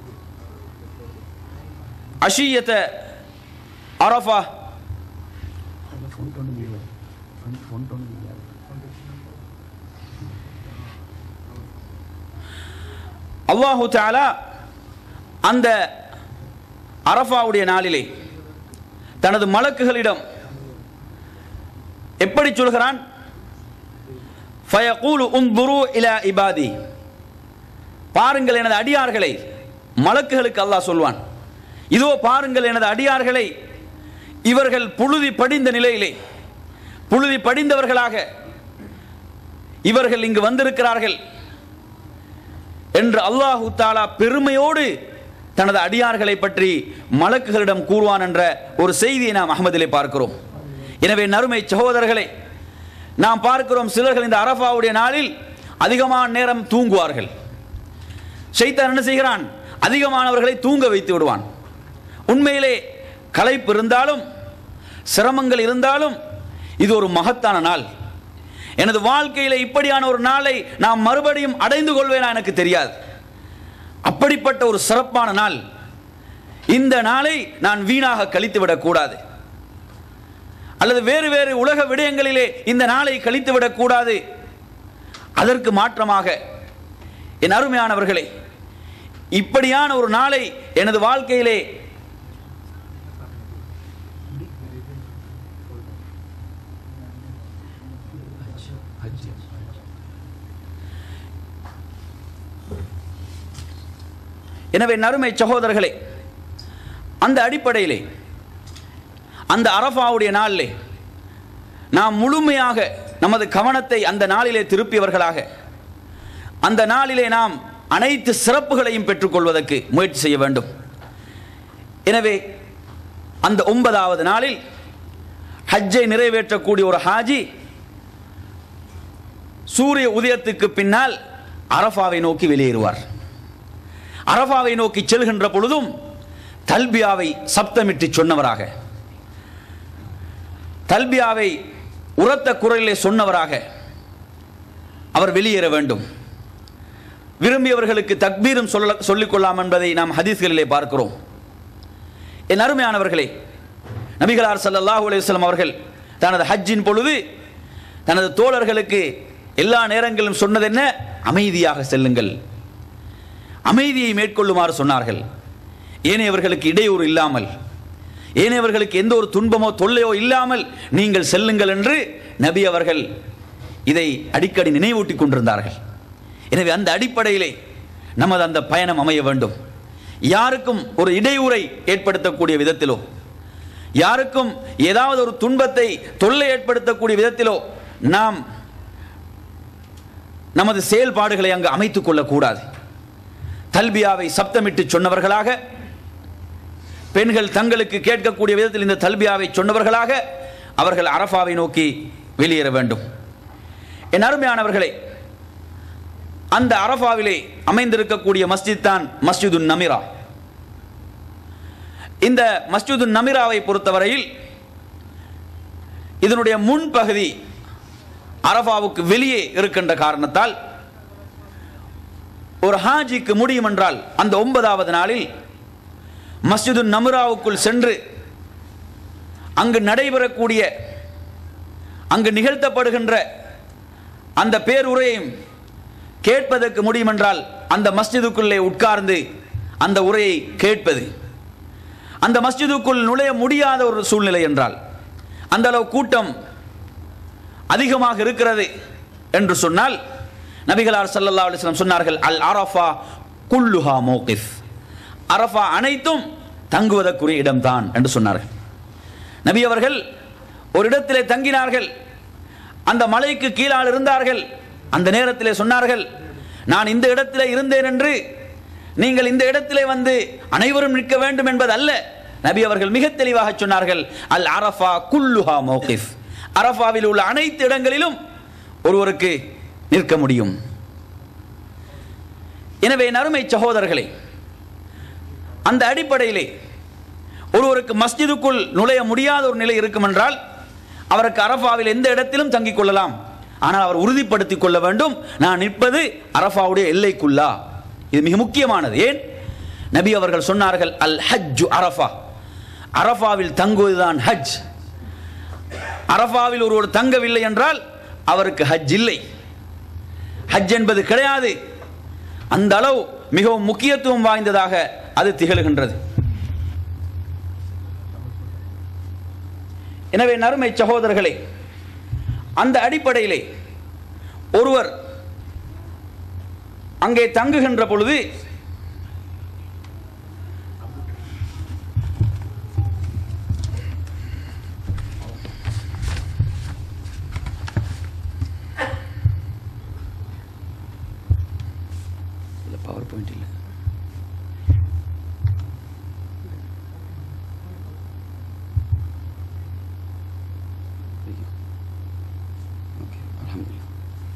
அஷியத அரஃபா அல்லாஹு தாலா அந்த அரஃபாவுடைய நாளிலே தனது மலக்குகளிடம் எப்படி சொல்கிறான் ஃபயகூலு உந்துரு இலா இபாதி பாருங்கள் எனது அடியார்களை மலக்குகளுக்கு அல்லாஹ் சொல்வான் இதோ பாருங்கள் எனது அடியார்களை இவர்கள் புழுதி படிந்த நிலையிலே புழுதி படிந்தவர்களாக இவர்கள் இங்கு வந்திருக்கிறார்கள் என்று அல்லாஹு தாலா பெருமையோடு தனது அடியார்களை பற்றி மலக்குகளிடம் கூறுவான் என்ற ஒரு செய்தியை நாம் அகமதிலே பார்க்கிறோம் எனவே நறுமை சகோதரர்களை நாம் பார்க்கிறோம் சிலர்கள் இந்த அரஃபாவுடைய நாளில் அதிகமான நேரம் தூங்குவார்கள் ஷைத்தான் என்ன செய்கிறான் அதிகமானவர்களை தூங்க வைத்து விடுவான் உண்மையிலே களைப்பு இருந்தாலும் சிரமங்கள் இருந்தாலும் இது ஒரு மகத்தான நாள் எனது வாழ்க்கையில் இப்படியான ஒரு நாளை நான் மறுபடியும் அடைந்து கொள்வேனா எனக்கு தெரியாது அப்படிப்பட்ட ஒரு சிறப்பான நாள் இந்த நாளை நான் வீணாக கழித்து விடக்கூடாது அல்லது வேறு வேறு உலக விடயங்களிலே இந்த நாளை கழித்து விடக்கூடாது அதற்கு மாற்றமாக என் அருமையானவர்களே இப்படியான ஒரு நாளை எனது வாழ்க்கையிலே எனவே நறுமை சகோதரர்களே அந்த அடிப்படையிலே அந்த அரஃபாவுடைய நாளிலே நாம் முழுமையாக நமது கவனத்தை அந்த நாளிலே திருப்பியவர்களாக அந்த நாளிலே நாம் அனைத்து சிறப்புகளையும் பெற்றுக்கொள்வதற்கு முயற்சி செய்ய வேண்டும் எனவே அந்த ஒன்பதாவது நாளில் ஹஜ்ஜை நிறைவேற்றக்கூடிய ஒரு ஹாஜி சூரிய உதயத்துக்கு பின்னால் அரஃபாவை நோக்கி வெளியேறுவார் அரஃபாவை நோக்கி செல்கின்ற பொழுதும் தல்பியாவை சப்தமிட்டு சொன்னவராக தல்பியாவை உரத்த குரலிலே சொன்னவராக அவர் வெளியேற வேண்டும் விரும்பியவர்களுக்கு தக்பீரும் சொல்ல சொல்லிக்கொள்ளலாம் என்பதை நாம் ஹதீஸ்களிலே பார்க்கிறோம் என் அருமையானவர்களே நபிகளார் ஸல்லல்லாஹு அலைஹி வஸல்லம் அவர்கள் தனது ஹஜ்ஜின் பொழுது தனது தோழர்களுக்கு எல்லா நேரங்களிலும் சொன்னது என்ன அமைதியாக செல்லுங்கள் அமைதியை மேற்கொள்ளுமாறு சொன்னார்கள் ஏனையவர்களுக்கு இடையூறு இல்லாமல் ஏனையவர்களுக்கு எந்த ஒரு துன்பமோ தொல்லையோ இல்லாமல் நீங்கள் செல்லுங்கள் என்று நபி அவர்கள் இதை அடிக்கடி நினைவூட்டி கொண்டிருந்தார்கள் எனவே அந்த அடிப்படையிலே நமது அந்த பயணம் அமைய வேண்டும் யாருக்கும் ஒரு இடையூறை ஏற்படுத்தக்கூடிய விதத்திலோ யாருக்கும் ஏதாவது ஒரு துன்பத்தை தொல்லை ஏற்படுத்தக்கூடிய விதத்திலோ நாம் நமது செயல்பாடுகளை அங்கு அமைத்துக் கொள்ளக்கூடாது தல்பியாவை சப்தமிட்டு சொன்னவர்களாக பெண்கள் தங்களுக்கு கேட்கக்கூடிய விதத்தில் இந்த தல்பியாவை சொன்னவர்களாக அவர்கள் அரஃபாவை நோக்கி வெளியேற வேண்டும் என் அருமையானவர்களே அந்த அரஃபாவிலே அமைந்திருக்கக்கூடிய மஸ்ஜித் தான் மஸ்ஜிது நமிரா இந்த மஸ்ஜிது நமிராவை பொறுத்தவரையில் இதனுடைய முன்பகுதி அரஃபாவுக்கு வெளியே இருக்கின்ற காரணத்தால் ஒரு ஹாஜிக்கு முடியும் என்றால் அந்த ஒன்பதாவது நாளில் மஸ்ஜிது நமுராவுக்குள் சென்று அங்கு நடைபெறக்கூடிய அங்கு நிகழ்த்தப்படுகின்ற அந்த பேருரையையும் கேட்பதற்கு முடியுமென்றால் அந்த மஸ்ஜிதுக்குள்ளே உட்கார்ந்து அந்த உரையை கேட்பது அந்த மஸ்ஜிதுக்குள் நுழைய முடியாத ஒரு சூழ்நிலை என்றால் அந்த அளவு கூட்டம் அதிகமாக இருக்கிறது என்று சொன்னால் நபிகளார் ஸல்லல்லாஹு அலைஹி வஸல்லம் சொன்னார்கள் அல் அரஃபா குல்லுஹா மௌகிஃப் அரஃபா அனைத்தும் தங்குவதற்குரிய இடம்தான் என்று சொன்னார்கள் நபி அவர்கள் ஒரு இடத்திலே தங்கினார்கள் அந்த மலைக்கு கீழால் இருந்தார்கள் அந்த நேரத்திலே சொன்னார்கள் நான் இந்த இடத்திலே இருந்தேன் என்று நீங்கள் இந்த இடத்திலே வந்து அனைவரும் நிற்க வேண்டும் என்பது அல்ல நபி அவர்கள் மிக தெளிவாக சொன்னார்கள் அல் அரஃபா குல்லுஹா மௌகிஃப் அரஃபாவில் உள்ள அனைத்து இடங்களிலும் ஒருவருக்கு நிற்க முடியும் எனவே நறுமை சகோதரர்களே அந்த அடிப்படையிலே ஒருவருக்கு மஸ்ஜிதுக்குள் நுழைய முடியாத ஒரு நிலை இருக்கும் என்றால் அவருக்கு அரஃபாவில் எந்த இடத்திலும் தங்கிக் கொள்ளலாம் ஆனால் அவர் உறுதிப்படுத்திக் கொள்ள வேண்டும் நான் நிற்பது அரஃபாவுடைய எல்லைக்குள்ளா இது மிக முக்கியமானது ஏன் நபி அவர்கள் சொன்னார்கள் அல் ஹஜ் அரஃபா அரஃபாவில் தங்குவதுதான் ஹஜ் அரஃபாவில் ஒருவர் தங்கவில்லை என்றால் அவருக்கு ஹஜ் இல்லை ஹஜ் என்பது கிடையாது அந்த அளவு மிகவும் முக்கியத்துவம் வாய்ந்ததாக அது திகழ்கின்றது எனவே நறுமை சகோதரர்களே அந்த அடிப்படையிலே ஒருவர் அங்கே தங்குகின்ற பொழுது பவர் பாயிண்ட் இல்லை ஓகே அல்ஹம்துலில்லாஹ்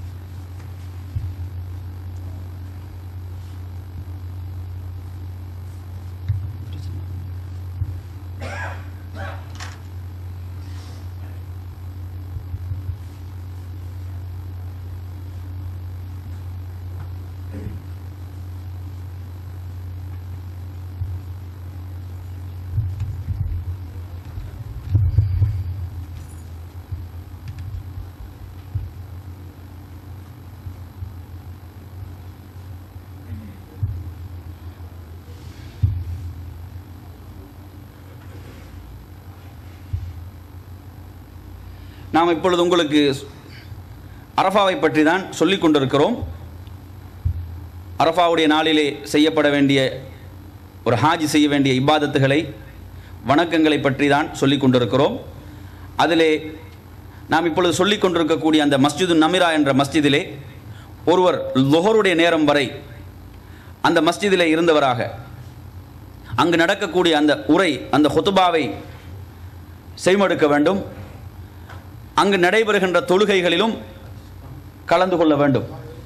நாம் இப்பொழுது உங்களுக்கு அரஃபாவை பற்றி தான் சொல்லிக் கொண்டிருக்கிறோம் அரஃபாவுடைய நாளிலே செய்யப்பட வேண்டிய ஒரு ஹாஜி செய்ய வேண்டிய இபாதத்துகளை வணக்கங்களை பற்றி தான் சொல்லிக் கொண்டிருக்கிறோம் அதிலே நாம் இப்பொழுது சொல்லிக் கொண்டிருக்கக்கூடிய அந்த மஸ்ஜிது நமிரா என்ற மஸ்ஜிதிலே ஒருவர் லுஹருடைய நேரம் வரை அந்த மஸ்ஜிதிலே இருந்தவராக அங்கு நடக்கக்கூடிய அந்த உரை அந்த ஹுத்துபாவை செய்மடுக்க வேண்டும் அங்கு நடைபெறுகின்ற தொழுகைகளிலும் கலந்து கொள்ள வேண்டும்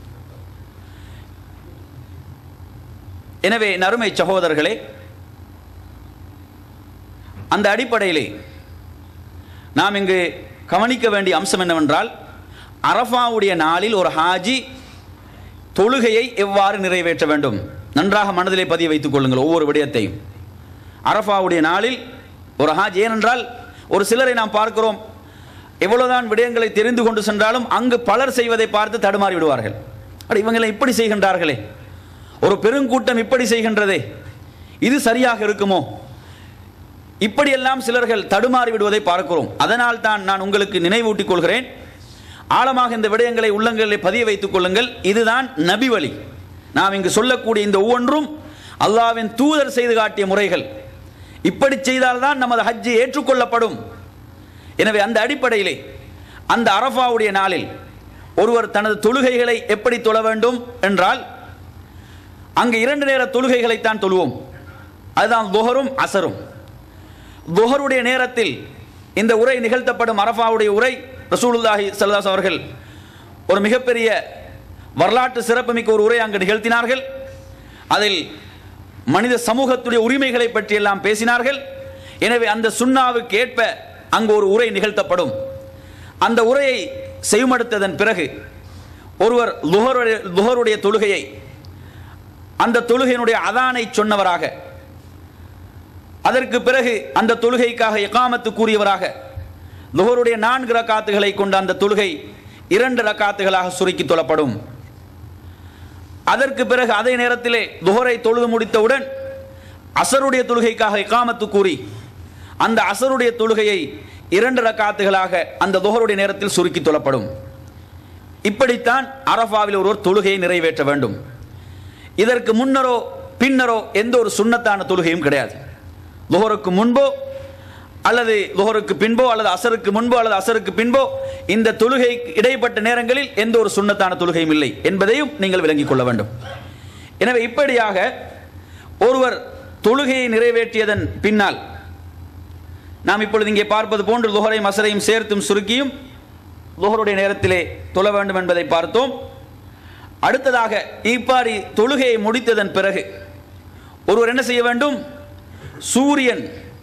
எனவே நறுமை சகோதரர்களே அந்த அடிப்படையிலே நாம் இங்கு கவனிக்க வேண்டிய அம்சம் என்னவென்றால் அரஃபாவுடைய நாளில் ஒரு ஹாஜி தொழுகையை எவ்வாறு நிறைவேற்ற வேண்டும் நன்றாக மனதிலே பதிய வைத்துக் கொள்ளுங்கள் ஒவ்வொரு விடயத்தையும் அரஃபாவுடைய நாளில் ஒரு ஹாஜ் ஏனென்றால் ஒரு சிலரை நாம் பார்க்கிறோம் எவ்வளவுதான் விடயங்களை தெரிந்து கொண்டு சென்றாலும் அங்கு பலர் செய்வதை பார்த்து தடுமாறி விடுவார்கள் அட இவங்களை இப்படி செய்கின்றார்களே ஒரு பெருங்கூட்டம் இப்படி செய்கின்றதே இது சரியாக இருக்குமோ இப்படியெல்லாம் சிலர்கள் தடுமாறி விடுவதை பார்க்கிறோம் அதனால் தான் நான் உங்களுக்கு நினைவூட்டிக் கொள்கிறேன் ஆழமாக இந்த விடயங்களை உள்ளங்களில் பதிய வைத்துக் கொள்ளுங்கள் இதுதான் நபி வழி நாம் இங்கு சொல்லக்கூடிய இந்த ஒவ்வொன்றும் அல்லாவின் தூதர் செய்து காட்டிய முறைகள் இப்படி செய்தால்தான் நமது ஹஜ்ஜு ஏற்றுக்கொள்ளப்படும் எனவே அந்த அடிப்படையிலே அந்த அரஃபாவுடைய நாளில் ஒருவர் தனது தொழுகைகளை எப்படி தொழ வேண்டும் என்றால் அங்கு இரண்டு நேர தொழுகைகளைத்தான் தொழுவோம் அதுதான் துஹரும் அசரும் துஹருடைய நேரத்தில் இந்த உரை நிகழ்த்தப்படும் அரஃபாவுடைய உரை ரசூலுல்லாஹி ஸல்லல்லாஹு அவர்கள் ஒரு மிகப்பெரிய வரலாற்று சிறப்புமிக்க ஒரு உரை அங்கு நிகழ்த்தினார்கள் அதில் மனித சமூகத்துடைய உரிமைகளை பற்றி எல்லாம் பேசினார்கள் எனவே அந்த சுண்ணாவுக்கு ஏற்ப அங்கு ஒரு உரை நிகழ்த்தப்படும் அந்த உரையை செய்மடுத்ததன் பிறகு ஒருவர் லுஹருடைய லுஹருடைய தொழுகையை அந்த தொழுகையினுடைய அதானை சொன்னவராக அதற்கு பிறகு அந்த தொழுகைக்காக எகாமத்து கூறியவராக லுஹருடைய நான்கு ரக்காத்துகளை கொண்ட அந்த தொழுகை இரண்டு ரக்காத்துகளாக சுருக்கி தொழப்படும் அதற்கு பிறகு அதே நேரத்திலே துஹரை தொழுது முடித்தவுடன் அசருடைய தொழுகைக்காக இகாமத்து கூறி அந்த அசருடைய தொழுகையை இரண்டு ரக்காத்துகளாக அந்த துஹருடைய நேரத்தில் சுருக்கி தொழப்படும் இப்படித்தான் அரஃபாவில் ஒருவர் தொழுகையை நிறைவேற்ற வேண்டும் இதற்கு முன்னரோ பின்னரோ எந்த ஒரு சுண்ணத்தான தொழுகையும் கிடையாது லுஹருக்கு முன்போ அல்லது லுஹருக்கு பின்போ அல்லது அசருக்கு முன்போ அல்லது அசருக்கு பின்போ இந்த தொழுகை இடைப்பட்ட நேரங்களில் எந்த ஒரு சுண்ணத்தான தொழுகையும் இல்லை என்பதையும் நீங்கள் விளங்கிக் கொள்ள வேண்டும் எனவே இப்படியாக ஒருவர் தொழுகையை நிறைவேற்றியதன் பின்னால் நாம் இப்பொழுது இங்கே பார்ப்பது போன்று லுஹரையும் அசரையும் சேர்த்தும் சுருக்கியும் லுஹருடைய நேரத்திலே தொழ வேண்டும் என்பதை பார்த்தோம் அடுத்ததாக இப்பாரி தொழுகையை முடித்ததன் பிறகு ஒருவர் என்ன செய்ய வேண்டும் சூரியன்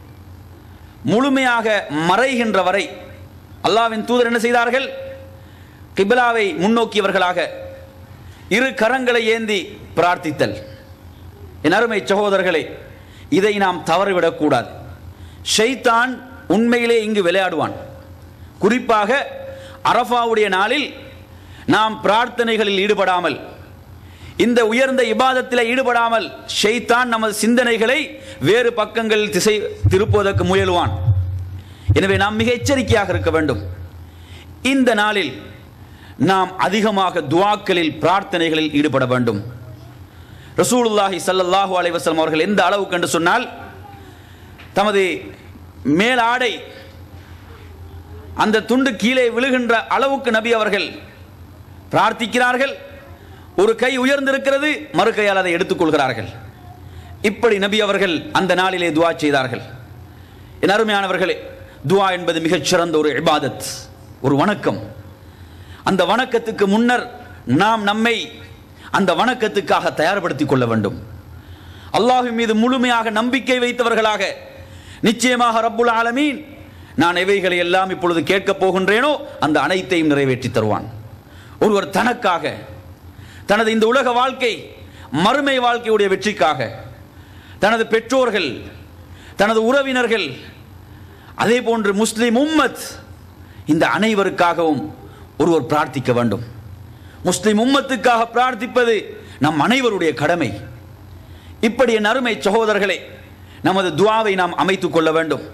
முழுமையாக மறைகின்ற வரை அல்லாவின் தூதர் என்ன செய்தார்கள் கிபிலாவை முன்னோக்கியவர்களாக இரு கரங்களை ஏந்தி பிரார்த்தித்தல் என் அருமை சகோதரர்களே இதை நாம் தவறிவிடக்கூடாது ஷைத்தான் உண்மையிலே இங்கு விளையாடுவான் குறிப்பாக அரஃபாவுடைய நாளில் நாம் பிரார்த்தனைகளில் ஈடுபடாமல் இந்த உயர்ந்த இபாதத்தில் ஈடுபடாமல் ஷைத்தான் நமது சிந்தனைகளை வேறு பக்கங்களில் திசை திருப்புவதற்கு முயலுவான் எனவே நாம் மிக எச்சரிக்கையாக இருக்க வேண்டும் இந்த நாளில் நாம் அதிகமாக துவாக்களில் பிரார்த்தனைகளில் ஈடுபட வேண்டும் ரசூலுல்லாஹி ஸல்லல்லாஹு அலைஹி வஸல்லம் அவர்கள் எந்த அளவுக்கு என்று சொன்னால் தமது மேலாடை அந்த துண்டு கீழே விழுகின்ற அளவுக்கு நபி அவர்கள் பிரார்த்திக்கிறார்கள் ஒரு கை உயர்ந்திருக்கிறது மறு கையால் அதை எடுத்துக்கொள்கிறார்கள் இப்படி நபி அவர்கள் அந்த நாளிலே துவா செய்தார்கள் என் அருமையானவர்களே துவா என்பது மிகச் சிறந்த ஒரு இபாதத் ஒரு வணக்கம் அந்த வணக்கத்துக்கு முன்னர் நாம் நம்மை அந்த வணக்கத்துக்காக தயார்படுத்திக் கொள்ள வேண்டும் அல்லாஹ்வின் மீது முழுமையாக நம்பிக்கை வைத்தவர்களாக நிச்சயமாக ரப்புல் ஆலமீன் நான் எவைகளை எல்லாம் இப்பொழுது கேட்கப் போகின்றேனோ அந்த அனைத்தையும் நிறைவேற்றி தருவான் ஒருவர் தனக்காக தனது இந்த உலக வாழ்க்கை மறுமை வாழ்க்கையுடைய வெற்றிக்காக தனது பெற்றோர்கள் தனது உறவினர்கள் அதே போன்று முஸ்லிம் உம்மத் இந்த அனைவருக்காகவும் ஒருவர் பிரார்த்திக்க வேண்டும் முஸ்லிம் உம்மத்துக்காக பிரார்த்திப்பது நம் அனைவருடைய கடமை இப்படி என் அருமை சகோதரர்களே நமது துவாவை நாம் அமைத்துக் கொள்ள வேண்டும்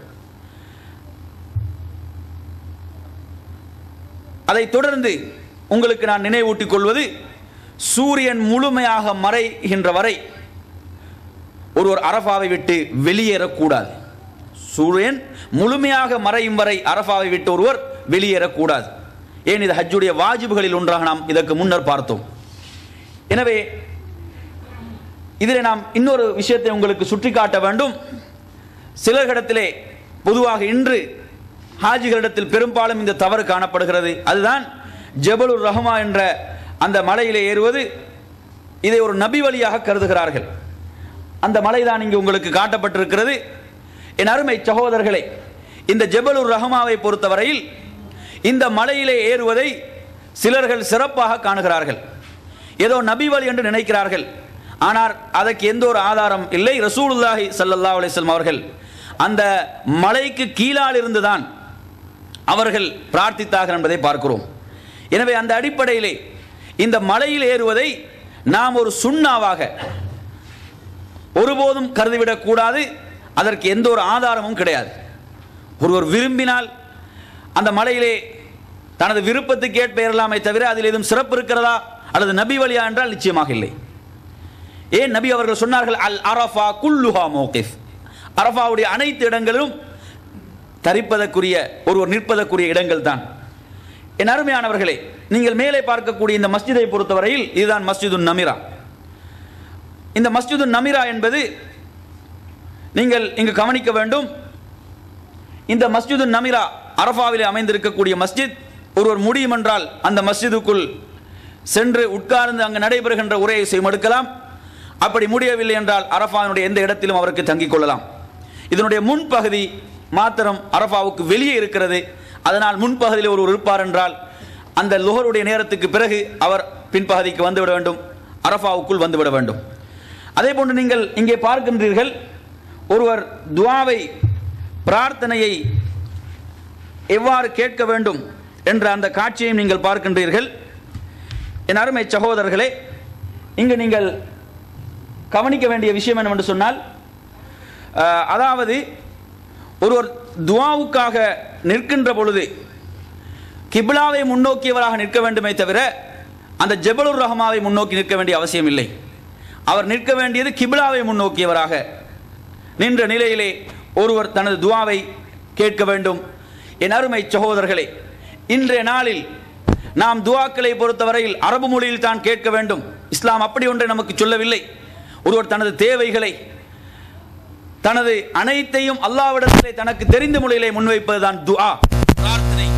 அதை தொடர்ந்து உங்களுக்கு நான் நினைவூட்டிக் கொள்வது சூரியன் முழுமையாக மறைகின்ற வரை ஒருவர் அரஃபாவை விட்டு வெளியேறக்கூடாது சூரியன் முழுமையாக மறையும் வரை அரஃபாவை விட்டு ஒருவர் வெளியேறக்கூடாது ஏன் இது ஹஜ்ஜுடைய வாஜிபுகளில் ஒன்றாக நாம் இதற்கு முன்னர் பார்த்தோம் எனவே இதில் நாம் இன்னொரு விஷயத்தை உங்களுக்கு சுட்டிக்காட்ட வேண்டும் சிலர்களிடத்திலே பொதுவாக இன்று ஹாஜிகளிடத்தில் பெரும்பாலும் இந்த தவறு காணப்படுகிறது அதுதான் ஜபலுர் ரஹ்மா என்ற அந்த மலையிலே ஏறுவது இதை ஒரு நபி வழியாக கருதுகிறார்கள் அந்த மலை தான் இங்கு உங்களுக்கு காட்டப்பட்டிருக்கிறது என் அருமை சகோதரர்களே இந்த ஜபலுர் ரஹ்மாவை பொறுத்தவரையில் இந்த மலையிலே ஏறுவதை சிலர்கள் சிறப்பாக காணுகிறார்கள் ஏதோ நபி வழி என்று நினைக்கிறார்கள் ஆனால் அதற்கு எந்த ஒரு ஆதாரம் இல்லை ரசூலுல்லாஹி ஸல்லல்லாஹு அலைஹி வஸல்லம் அவர்கள் அந்த மலைக்கு கீழால் இருந்துதான் அவர்கள் பிரார்த்தித்தார்கள் என்பதை பார்க்கிறோம் எனவே அந்த அடிப்படையிலே இந்த மலையில் ஏறுவதை நாம் ஒரு சுண்ணாவாக ஒருபோதும் கருதிவிடக் கூடாது அதற்கு எந்த ஒரு ஆதாரமும் கிடையாது ஒருவர் விரும்பினால் அந்த மலையிலே தனது விருப்பத்துக்கு ஏற்ப ஏறலாமே தவிர அதில் எதுவும் சிறப்பு இருக்கிறதா அல்லது நபி வழியா என்றால் நிச்சயமாக இல்லை ஏன் நபி அவர்கள் சொன்னார்கள் அல் அரஃபா குல்லுஹா மோகிஃப் அரஃபாவுடைய அனைத்து இடங்களும் தரிப்பதற்குரிய ஒருவர் நிற்பதற்குரிய இடங்கள் தான் என் அருமையானவர்களே நீங்கள் மேலே பார்க்கக்கூடிய இந்த மஸ்ஜிதை பொறுத்தவரையில் இதுதான் மஸ்ஜிதுன் நமிரா இந்த மஸ்ஜிதுன் நமிரா என்பது நீங்கள் இங்கு கவனிக்க வேண்டும் இந்த மஸ்ஜிதுன் நமிரா அரஃபாவிலே அமைந்திருக்கக்கூடிய மஸ்ஜித் ஒருவர் முடியும் என்றால் அந்த மஸ்ஜிதுக்குள் சென்று உட்கார்ந்து அங்கு நடைபெறுகின்ற உரையை செய்யமெடுக்கலாம் அப்படி முடியவில்லை என்றால் அரஃபாவினுடைய எந்த இடத்திலும் அவருக்கு தங்கிக் கொள்ளலாம் இதனுடைய முன்பகுதி மாத்திரம் அரஃபாவுக்கு வெளியே இருக்கிறது அதனால் முன்பகுதியில் ஒருவர் இருப்பார் என்றால் அந்த லுஹருடைய நேரத்துக்கு பிறகு அவர் பின்பகுதிக்கு வந்துவிட வேண்டும் அரஃபாவுக்குள் வந்துவிட வேண்டும் அதே போன்று நீங்கள் இங்கே பார்க்கின்றீர்கள் ஒருவர் துவாவை பிரார்த்தனையை எவ்வாறு கேட்க வேண்டும் என்ற அந்த காட்சியையும் நீங்கள் பார்க்கின்றீர்கள் என் அருமை சகோதரர்களே இங்கு நீங்கள் கவனிக்க வேண்டிய விஷயம் என்னவென்று சொன்னால் அஹ், அதாவது ஒருவர் துவாவுக்காக நிற்கின்ற பொழுது கிப்லாவை முன்னோக்கியவராக நிற்க வேண்டுமே தவிர அந்த ஜெபலுர் ரஹ்மாவை முன்னோக்கி நிற்க வேண்டிய அவசியம் இல்லை அவர் நிற்க வேண்டியது கிப்லாவை முன்னோக்கியவராக நின்ற நிலையிலே ஒருவர் தனது துவாவை கேட்க வேண்டும் என் அருமை சகோதரர்களே இன்றைய நாளில் நாம் துவாக்களை பொறுத்தவரையில் அரபு மொழியில் தான் கேட்க வேண்டும் இஸ்லாம் அப்படி ஒன்றை நமக்கு சொல்லவில்லை ஒருவர் தனது தேவைகளை தனது அனைத்தையும் அல்லாவிடத்திலே தனக்கு தெரிந்த மொழியிலே முன்வைப்பதுதான் துஆ பிரார்த்தனை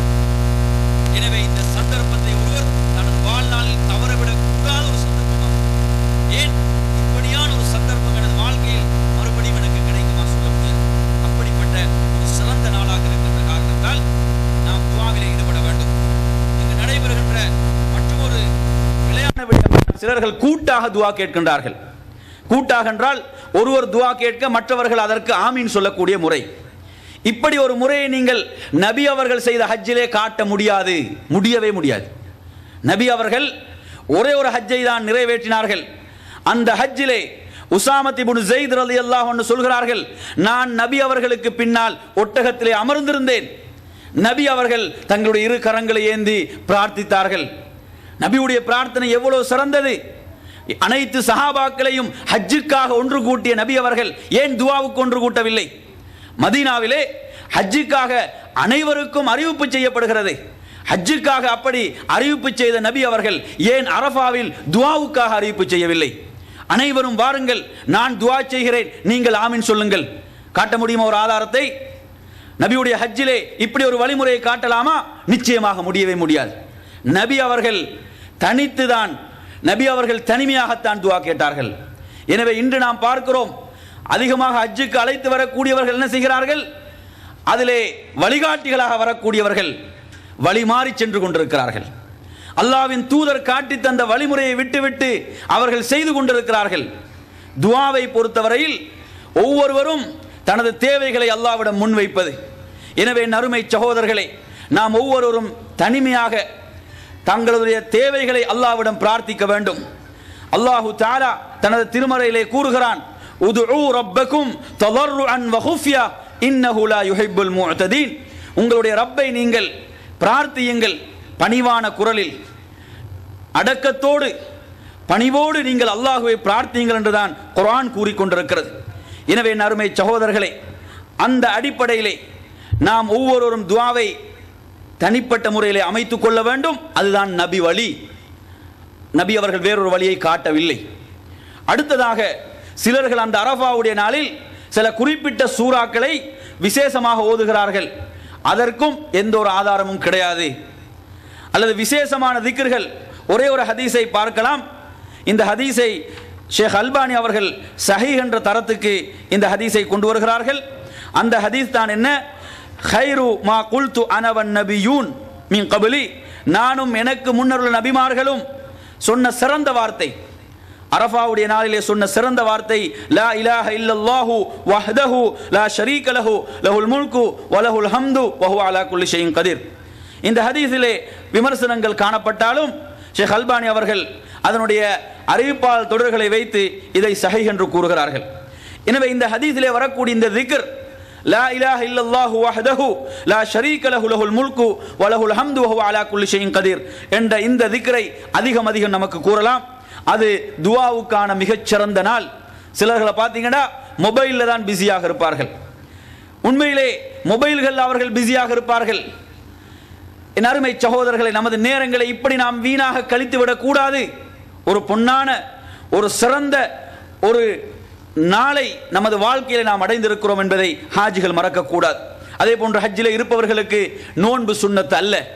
எனவே இந்த சந்தர்ப்பத்தை ஒருவர் தனது வாழ்நாளில் தவறவிடக் கூடாத ஒரு சந்தர்ப்பமாகும் ஏன் இப்படியான ஒரு சந்தர்ப்பம் எனது வாழ்க்கையில் மறுபடியும் எனக்கு கிடைக்குமா சொல்ல முடியாது அப்படிப்பட்ட ஒரு சிறந்த நாளாக இருக்கின்ற காரணத்தால் நாம் துவாவிலே ஈடுபட வேண்டும் இங்கு நடைபெறுகின்ற மற்றொரு விளையாட விடம் சிலர்கள் கூட்டாக துவா கேட்கின்றார்கள் கூட்டாக என்றால் ஒருவர் துவா கேட்க மற்றவர்கள் அதற்கு ஆமீன் சொல்லக்கூடிய முறை இப்படி ஒரு முறையை நீங்கள் நபி அவர்கள் செய்த ஹஜ்ஜிலே காட்ட முடியாது முடியவே முடியாது நபி அவர்கள் ஒரே ஒரு ஹஜ்ஜை தான் நிறைவேற்றினார்கள் அந்த ஹஜ்ஜிலே உசாமத் இப்னு ஜெயித் ரலியல்லாஹு அன்ஹு சொல்கிறார்கள் நான் நபி அவர்களுக்கு பின்னால் ஒட்டகத்திலே அமர்ந்திருந்தேன் நபி அவர்கள் தங்களுடைய இரு கரங்களை ஏந்தி பிரார்த்தித்தார்கள் நபியுடைய பிரார்த்தனை எவ்வளவு சிறந்தது அனைத்து சஹாபாக்களையும் ஹஜ்ஜுக்காக ஒன்று கூட்டிய நபி அவர்கள் ஏன் துவாவுக்கு ஒன்று கூட்டவில்லை மதீனாவிலே ஹஜ்ஜுக்காக அனைவருக்கும் அறிவிப்பு செய்யப்படுகிறது ஹஜ்ஜுக்காக அப்படி அறிவிப்பு செய்த நபி அவர்கள் ஏன் அரஃபாவில் துவாவுக்காக அறிவிப்பு செய்யவில்லை அனைவரும் வாருங்கள் நான் துவா செய்கிறேன் நீங்கள் ஆமீன் சொல்லுங்கள் காட்ட முடியுமா ஒரு ஆதாரத்தை நபியுடைய ஹஜ்ஜிலே இப்படி ஒரு வழிமுறையை காட்டலாமா நிச்சயமாக முடியவே முடியாது நபி அவர்கள் தனித்துதான் நபி அவர்கள் தனிமையாகத்தான் துவா கேட்டார்கள் எனவே இன்று நாம் பார்க்கிறோம் அதிகமாக ஹஜ்ஜுக்கு அழைத்து வரக்கூடியவர்கள் என்ன செய்கிறார்கள் அதிலே வழிகாட்டிகளாக வரக்கூடியவர்கள் வழி மாறி சென்று கொண்டிருக்கிறார்கள் அல்லாவின் தூதர் காட்டி தந்த வழிமுறையை விட்டுவிட்டு அவர்கள் செய்து கொண்டிருக்கிறார்கள் துவாவை பொறுத்தவரையில் ஒவ்வொருவரும் தனது தேவைகளை அல்லாவிடம் முன்வைப்பது எனவே நறுமை சகோதரர்களே நாம் ஒவ்வொருவரும் தனிமையாக தங்களுடைய தேவைகளை அல்லாவிடம் பிரார்த்திக்க வேண்டும் அல்லாஹு தாலா தனது திருமறையிலே கூறுகிறான் உதுஉ ரப்பக்கும் ததர்ருஅன் வஹுஃப்யா இன்னஹு லா யுஹிப்புல் முஅ்ததீன் உங்களுடைய ரப்பை நீங்கள் பிரார்த்தியுங்கள் பணிவான குரலில் அடக்கத்தோடு பணிவோடு நீங்கள் அல்லாஹுவை பிரார்த்தியுங்கள் என்றுதான் குர்ஆன் கூறிக்கொண்டிருக்கிறது எனவே என் அருமை சகோதரர்களே அந்த அடிப்படையிலே நாம் ஒவ்வொருவரும் துவாவை தனிப்பட்ட முறையிலே அமைத்துக் கொள்ள வேண்டும் அதுதான் நபி வழி நபி அவர்கள் வேறொரு வழியை காட்டவில்லை அடுத்ததாக சிலர்கள் அந்த அரஃபாவுடைய நாளில் சில குறிப்பிட்ட சூறாக்களை விசேஷமாக ஓதுகிறார்கள் அதற்கும் எந்த ஒரு ஆதாரமும் கிடையாது அல்லது விசேஷமான திக்ர்கள் ஒரே ஒரு ஹதீஸை பார்க்கலாம் இந்த ஹதீஸை ஷேக் அல்பானி அவர்கள் சஹி என்ற தரத்துக்கு இந்த ஹதீஸை கொண்டு வருகிறார்கள் அந்த ஹதீஸ் தான் என்ன ஹைரு மா குல்து அனவன் நபியூன் மீன் கபலி நானும் எனக்கு முன்னருள்ள நபிமார்களும் சொன்ன சிறந்த வார்த்தை அரஃபாவுடைய நாளிலே சொன்ன சிறந்த வார்த்தை லா இலாஹ இல்லல்லாஹு வஹ்தஹு லா ஷரீக லஹு லஹுல் முல்கு வலஹுல் ஹம்து வஹு அலா குல்லி ஷைஇன் கதீர் இந்த ஹதீஸிலே விமர்சனங்கள் காணப்பட்டாலும் ஷேக் அல்பானி அவர்கள் அதனுடைய அறிவிப்பால் தொடர்களை வைத்து இதை சஹை என்று கூறுகிறார்கள் எனவே இந்த ஹதீஸிலே வரக்கூடிய இந்த திக்ர் லா இலாஹ இல்லல்லாஹு வஹ்தஹு லா ஷரீக லஹு லஹுல் முல்கு வலஹுல் ஹம்து வஹு அலா குல்லி ஷைஇன் கதீர் என்ற இந்த திக்ரை அதிகம் அதிகம் நமக்கு கூறலாம் அது துவாவுக்கான மிகச்சிறந்த நாள் சிலர்களை பார்த்தீங்கன்னா மொபைலில் தான் பிஸியாக இருப்பார்கள் உண்மையிலே மொபைல்கள் அவர்கள் பிஸியாக இருப்பார்கள் என் அருமை சகோதரர்களை நமது நேரங்களை இப்படி நாம் வீணாக கழித்து விடக்கூடாது ஒரு பொன்னான ஒரு சிறந்த ஒரு நாளை நமது வாழ்க்கையில் நாம் அடைந்திருக்கிறோம் என்பதை ஹாஜிகள் மறக்கக்கூடாது அதே போன்று ஹஜ்ஜில் இருப்பவர்களுக்கு நோன்பு சுண்ணத்து அல்ல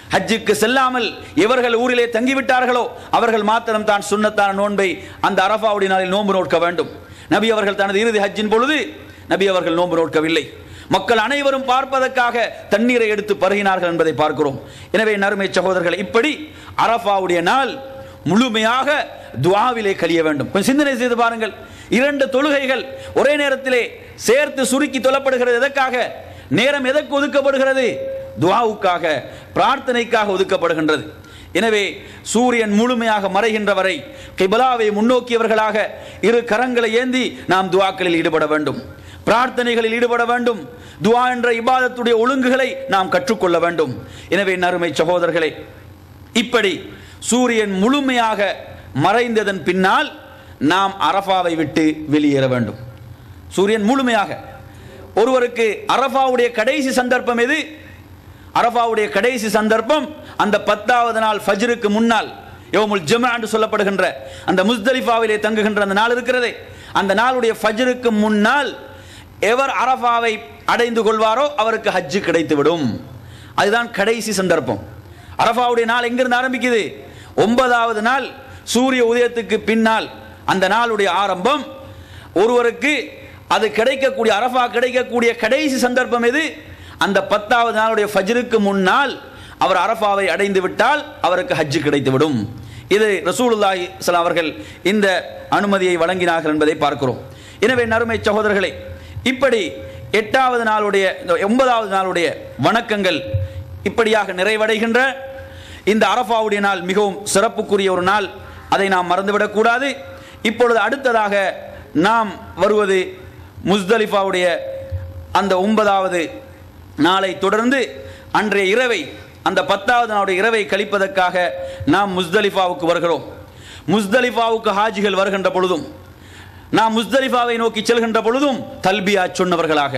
ஹஜ்ஜுக்கு செல்லாமல் எவர்கள் ஊரிலே தங்கிவிட்டார்களோ அவர்கள் மாத்திரம் தான் சுன்னத்தான நோன்பை அந்த அரஃபாவுடைய நாளில் நோன்பு நோட்க வேண்டும் நபி அவர்கள் தனது இறுதி ஹஜ்ஜின் பொழுது நபி அவர்கள் நோன்பு நோட்கவில்லை மக்கள் அனைவரும் பார்ப்பதற்காக தண்ணீரை எடுத்து பருகினார்கள் என்பதை பார்க்கிறோம் எனவே நறுமை சகோதரர்கள் இப்படி அரஃபாவுடைய நாள் முழுமையாக துஆவிலே கழிய வேண்டும் கொஞ்சம் சிந்தனை செய்து பாருங்கள் இரண்டு தொழுகைகள் ஒரே நேரத்திலே சேர்த்து சுருக்கி தொழப்படுகிறது எதற்காக நேரம் எதற்கு ஒதுக்கப்படுகிறது துஆவுக்காக பிரார்த்தனைக்காக ஒதுக்கப்படுகின்றது எனவே சூரியன் முழுமையாக மறைகின்ற வரை கிபலாவை முன்னோக்கியவர்களாக இரு கரங்களை ஏந்தி நாம் துஆக்களில் ஈடுபட வேண்டும் பிரார்த்தனைகளில் ஈடுபட வேண்டும் துஆ என்ற இபாதத்துடைய ஒழுங்குகளை நாம் கற்றுக்கொள்ள வேண்டும் எனவே நறுமை சகோதரர்களே இப்படி சூரியன் முழுமையாக மறைந்ததன் பின்னால் நாம் அரஃபாவை விட்டு வெளியேற வேண்டும் சூரியன் முழுமையாக ஒருவருக்கு அரஃபாவுடைய கடைசி சந்தர்ப்பம் எது அரஃபாவுடைய கடைசி சந்தர்ப்பம் அந்த பத்தாவது நாள் ஃபஜ்ருக்கு முன்னால் யோமுல் ஜும்ஆ என்று சொல்லப்படுகின்ற அந்த முஸ்தலிஃபாவிலே தங்குகின்ற அந்த நாள் இருக்கிறதே அந்த நாளுடைய ஃபஜ்ருக்கு முன்னால் எவர் அரஃபாவை அடைந்து கொள்வாரோ அவருக்கு ஹஜ்ஜு கிடைத்துவிடும் அதுதான் கடைசி சந்தர்ப்பம் அரஃபாவுடைய நாள் எங்கிருந்து ஆரம்பிக்குது ஒன்பதாவது நாள் சூரிய உதயத்துக்கு பின்னால் அந்த நாளுடைய ஆரம்பம் ஒருவருக்கு அது கிடைக்கக்கூடிய அரஃபா கிடைக்கக்கூடிய கடைசி சந்தர்ப்பம் எது அந்த பத்தாவது நாளுடைய ஃபஜ்ருக்கு முன்னால் அவர் அரஃபாவை அடைந்து விட்டால் அவருக்கு ஹஜ்ஜு கிடைத்துவிடும் இது ரசூலுல்லாஹி ஸல்லல்லாஹு அவர்கள் இந்த அனுமதியை வழங்கினார்கள் என்பதை பார்க்கிறோம் எனவே நறுமை சகோதரர்களே இப்படி எட்டாவது நாளுடைய இந்த ஒன்பதாவது நாளுடைய வணக்கங்கள் இப்படியாக நிறைவடைகின்ற இந்த அரஃபாவுடைய நாள் மிகவும் சிறப்புக்குரிய ஒரு நாள் அதை நாம் மறந்துவிடக்கூடாது இப்பொழுது அடுத்ததாக நாம் வருவது முஸ்தலிஃபாவுடைய அந்த ஒன்பதாவது நாளை தொடர்ந்து அன்றைய இரவை அந்த பத்தாவது நாளுடைய இரவை கழிப்பதற்காக நாம் முஸ்தலிஃபாவுக்கு வருகிறோம் முஸ்தலிஃபாவுக்கு ஹாஜிகள் வருகின்ற பொழுதும் நாம் முஸ்தலிஃபாவை நோக்கி செல்கின்ற பொழுதும் தல்பியா சொன்னவர்களாக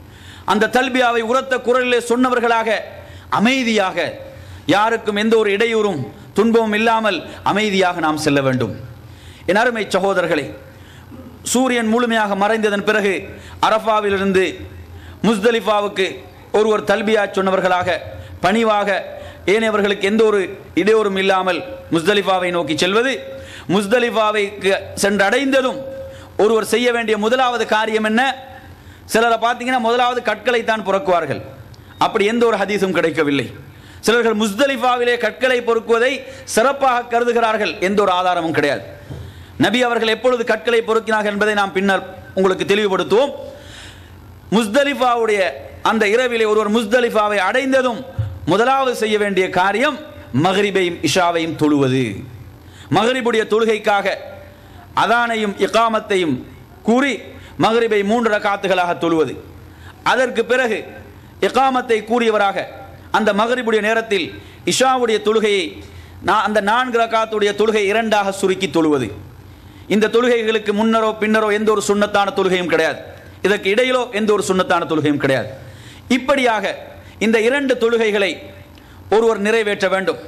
அந்த தல்பியாவை உரத்த குரலிலே சொன்னவர்களாக அமைதியாக யாருக்கும் எந்த ஒரு இடையூறும் துன்பமும் இல்லாமல் அமைதியாக நாம் செல்ல வேண்டும் என் அருமை சகோதரர்களே சூரியன் முழுமையாக மறைந்ததன் பிறகு அரஃபாவிலிருந்து முஸ்தலிஃபாவுக்கு ஒருவர் தல்பியா சொன்னவர்களாக பணிவாக ஏனையவர்களுக்கு எந்த ஒரு இடையூறும் இல்லாமல் முஸ்தலிஃபாவை நோக்கி செல்வது முஸ்தலிஃபாவைக்கு சென்றடைந்ததும் ஒருவர் செய்ய வேண்டிய முதலாவது காரியம் என்ன சிலரை பார்த்தீங்கன்னா முதலாவது கற்களை தான் புறக்குவார்கள் அப்படி எந்த ஒரு ஹதீஸும் கிடைக்கவில்லை சிலர்கள் முஸ்தலிஃபாவிலே கற்களை பொறுக்குவதை சிறப்பாக கருதுகிறார்கள் எந்த ஒரு ஆதாரமும் கிடையாது நபி அவர்கள் எப்பொழுது கற்களை பொறுக்கினார்கள் என்பதை நாம் பின்னர் உங்களுக்கு தெளிவுபடுத்துவோம் முஸ்தலிஃபாவுடைய அந்த இரவிலே ஒருவர் முஸ்தலிஃபாவை அடைந்ததும் முதலாவது செய்ய வேண்டிய காரியம் மகரிபையும் இஷாவையும் தொழுவது மகரிபுடைய தொழுகைக்காக அதானையும் இகாமத்தையும் கூறி மகரிபை மூன்று ரகாத்துகளாக தொழுவது அதற்கு பிறகு இகாமத்தை கூறியவராக அந்த மகரிபுடைய நேரத்தில் இஷாவுடைய தொழுகையை நான் அந்த நான்கு ரகாத்துடைய தொழுகை இரண்டாக சுருக்கி தொழுவது இந்த தொழுகைகளுக்கு முன்னரோ பின்னரோ எந்த ஒரு சுண்ணத்தான தொழுகையும் கிடையாது இதற்கு இடையிலோ எந்த ஒரு சுண்ணத்தான தொழுகையும் கிடையாது இப்படியாக இந்த இரண்டு தொழுகைகளை ஒருவர் நிறைவேற்ற வேண்டும்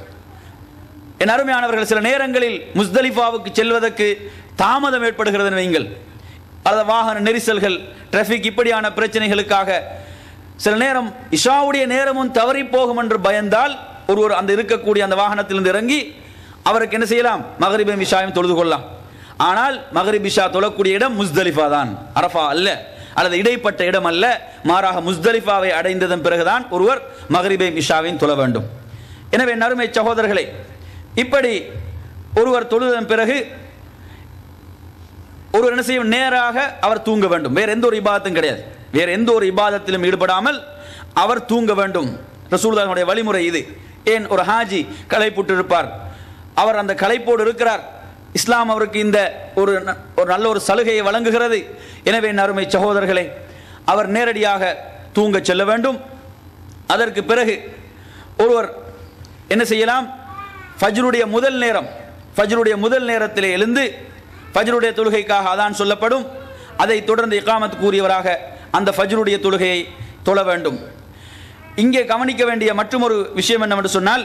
என் அருமையானவர்கள் சில நேரங்களில் முஸ்தலிஃபாவுக்கு செல்வதற்கு தாமதம் ஏற்படுகிறது வைங்கள் அல்லது வாகன நெரிசல்கள் டிராஃபிக் இப்படியான பிரச்சனைகளுக்காக சில நேரம் இஷாவுடைய நேரமும் தவறி போகும் என்று பயந்தால் ஒருவர் அந்த இருக்கக்கூடிய அந்த வாகனத்திலிருந்து இறங்கி அவருக்கு என்ன செய்யலாம் மகரிபம் இஷாயும் தொழுது கொள்ளலாம் ஆனால் மகரிப் இஷா தொழக்கூடிய இடம் முஸ்தலிஃபா தான் அரஃபா அல்ல அல்லது இடைப்பட்ட இடம் அல்ல மாறாக முஸ்தலிஃபாவை அடைந்ததன் பிறகுதான் ஒருவர் மகரிபை இஷாவையும் தொழ வேண்டும் எனவே நறுமை சகோதரர்களே இப்படி ஒருவர் தொழுதன் பிறகு ஒருவர் என்ன செய்யும் நேராக அவர் தூங்க வேண்டும் வேற எந்த ஒரு இபாதத்தும் கிடையாது வேற எந்த ஒரு இபாதத்திலும் ஈடுபடாமல் அவர் தூங்க வேண்டும் ரசூலுல்லாஹுடைய வழிமுறை இது ஏன் ஒரு ஹாஜி களைப்புட்டு இருப்பார் அவர் அந்த களைப்போடு இருக்கிறார் இஸ்லாம் அவருக்கு இந்த ஒரு ந- ஒரு நல்ல ஒரு சலுகையை வழங்குகிறது எனவே நறுமை சகோதரர்களே அவர் நேரடியாக தூங்க செல்ல வேண்டும் அதற்கு பிறகு ஒருவர் என்ன செய்யலாம் ஃபஜ்ருடைய முதல் நேரம் ஃபஜ்ருடைய முதல் நேரத்திலே எழுந்து ஃபஜ்ருடைய தொழுகைக்காக அதான் சொல்லப்படும் அதை தொடர்ந்து இகாமத் கூறியவராக அந்த ஃபஜ்ருடைய தொழுகையை தொழ வேண்டும் இங்கே கவனிக்க வேண்டிய மற்றொரு விஷயம் என்னவென்று சொன்னால்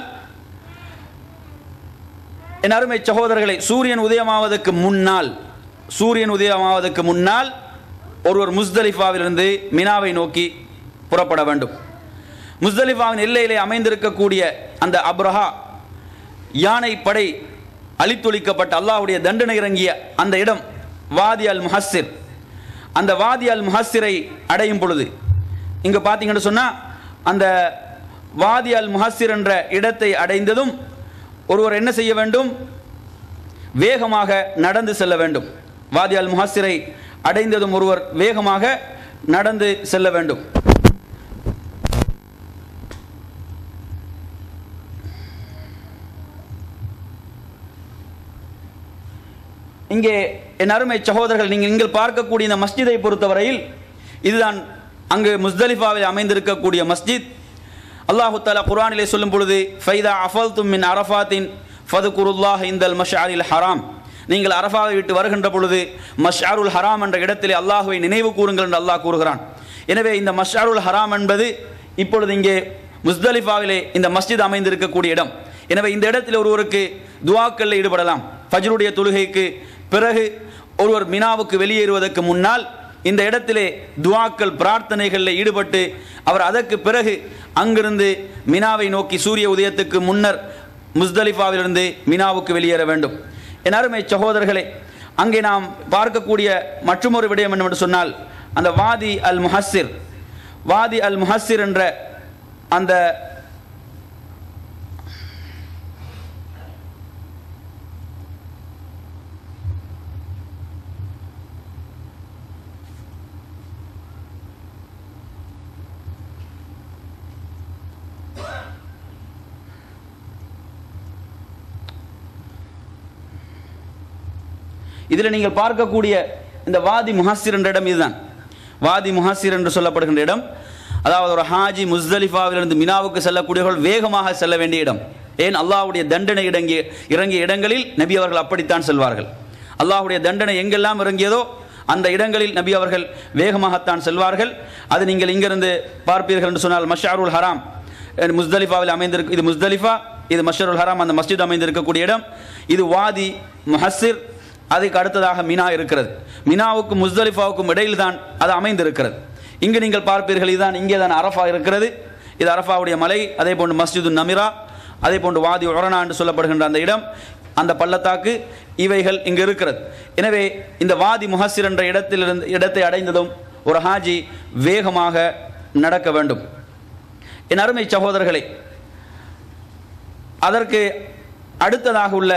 என் அருமை சகோதரர்களை சூரியன் உதயமாவதற்கு முன்னால் சூரியன் உதயமாவதற்கு முன்னால் ஒருவர் முஸ்தலிஃபாவிலிருந்து மினாவை நோக்கி புறப்பட வேண்டும் முஸ்தலிஃபாவின் எல்லையிலே அமைந்திருக்கக்கூடிய அந்த அப்ரஹா யானை படை அழித்தொழிக்கப்பட்ட அல்லாஹ்வுடைய தண்டனை இறங்கிய அந்த இடம் வாதி அல் முஹஸ்ஸிர் அந்த வாதி அல் முஹஸ்ஸிரை அடையும் பொழுது இங்கே பார்த்தீங்கன்னு சொன்னால் அந்த வாதி அல் முஹஸ்ஸிர் என்ற இடத்தை அடைந்ததும் ஒருவர் என்ன செய்ய வேண்டும் வேகமாக நடந்து செல்ல வேண்டும் வாதி அல் முஹஸ்ஸிரை அடைந்ததும் ஒருவர் வேகமாக நடந்து செல்ல வேண்டும் இங்கே என் அருமை சகோதரர்கள் நீங்கள் நீங்கள் பார்க்கக்கூடிய இந்த மஸ்ஜிதை பொறுத்தவரையில் இதுதான் அங்கு முஸ்தலிஃபாவில் அமைந்திருக்கக்கூடிய மஸ்ஜித் அல்லாஹு தாலா குர்ஆனிலே சொல்லும் பொழுது ஃபைதா அஃபல் மின் அரஃபாத்தின் ஃபதுகுருல்லாஹ் இந்தல் மஷாரில் ஹராம் நீங்கள் அரஃபாவை விட்டு வருகின்ற பொழுது மஷ்ஆருல் ஹராம் என்ற இடத்திலே அல்லாஹுவை நினைவு கூறுங்கள் என்று அல்லாஹ் கூறுகிறான் எனவே இந்த மஷ்ஆருல் ஹராம் என்பது இப்பொழுது இங்கே முஸ்தலிஃபாவிலே இந்த மஸ்ஜித் அமைந்திருக்கக்கூடிய இடம் எனவே இந்த இடத்தில் ஒருவருக்கு துவாக்களில் ஈடுபடலாம் ஃபஜ்ருடைய தொழுகைக்கு பிறகு ஒருவர் மினாவுக்கு வெளியேறுவதற்கு முன்னால் இந்த இடத்திலே துவாக்கள் பிரார்த்தனைகளில் ஈடுபட்டு அவர் அதற்கு பிறகு அங்கிருந்து மினாவை நோக்கி சூரிய உதயத்துக்கு முன்னர் முஸ்தலிஃபாவிலிருந்து மினாவுக்கு வெளியேற வேண்டும் என் அருமை சகோதரர்களே அங்கே நாம் பார்க்கக்கூடிய மற்றொரு விடயம் என்னவென்று சொன்னால் அந்த வாதி அல் முஹஸ்ஸிர் வாதி அல் முஹஸ்ஸிர் என்ற அந்த இதில் நீங்கள் பார்க்கக்கூடிய இந்த வாதி முஹாசிர் என்ற இடம் இதுதான் வாதி முஹாசிர் என்று சொல்லப்படுகின்ற இடம் அதாவது ஒரு ஹாஜி முஸ்தலிஃபாவிலிருந்து மினாவுக்கு செல்லக்கூடியவர்கள் வேகமாக செல்ல வேண்டிய இடம் ஏன் அல்லாஹ்வுடைய தண்டனை இடங்கிய இறங்கிய இடங்களில் நபி அவர்கள் அப்படித்தான் செல்வார்கள் அல்லாஹ்வுடைய தண்டனை எங்கெல்லாம் இறங்கியதோ அந்த இடங்களில் நபி அவர்கள் வேகமாகத்தான் செல்வார்கள் அது நீங்கள் இங்கிருந்து பார்ப்பீர்கள் என்று சொன்னால் மஷாருல் ஹராம் முஸ்தலிஃபாவில் அமைந்திருக்கு இது முஸ்தலிஃபா இது மஷருல் ஹராம் அந்த மஸ்ஜித் அமைந்திருக்கக்கூடிய இடம் இது வாதி முஹஸ்ஸிர் அதுக்கு அடுத்ததாக மினா இருக்கிறது மினாவுக்கும் முஸ்தலிஃபாவுக்கும் இடையில் தான் அது அமைந்திருக்கிறது இங்கு நீங்கள் பார்ப்பீர்கள் இதுதான் இங்கே தான் அரஃபா இருக்கிறது இது அரஃபாவுடைய மலை அதே போன்று மஸ்ஜிது நமிரா அதே போன்று வாதி உரணா என்று சொல்லப்படுகின்ற அந்த இடம் அந்த பள்ளத்தாக்கு இவைகள் இங்கு இருக்கிறது எனவே இந்த வாதி முஹஸ்ஸிர் என்ற இடத்திலிருந்து இடத்தை அடைந்ததும் ஒரு ஹாஜி வேகமாக நடக்க வேண்டும் என் அருமை சகோதரர்களே அதற்கு அடுத்ததாக உள்ள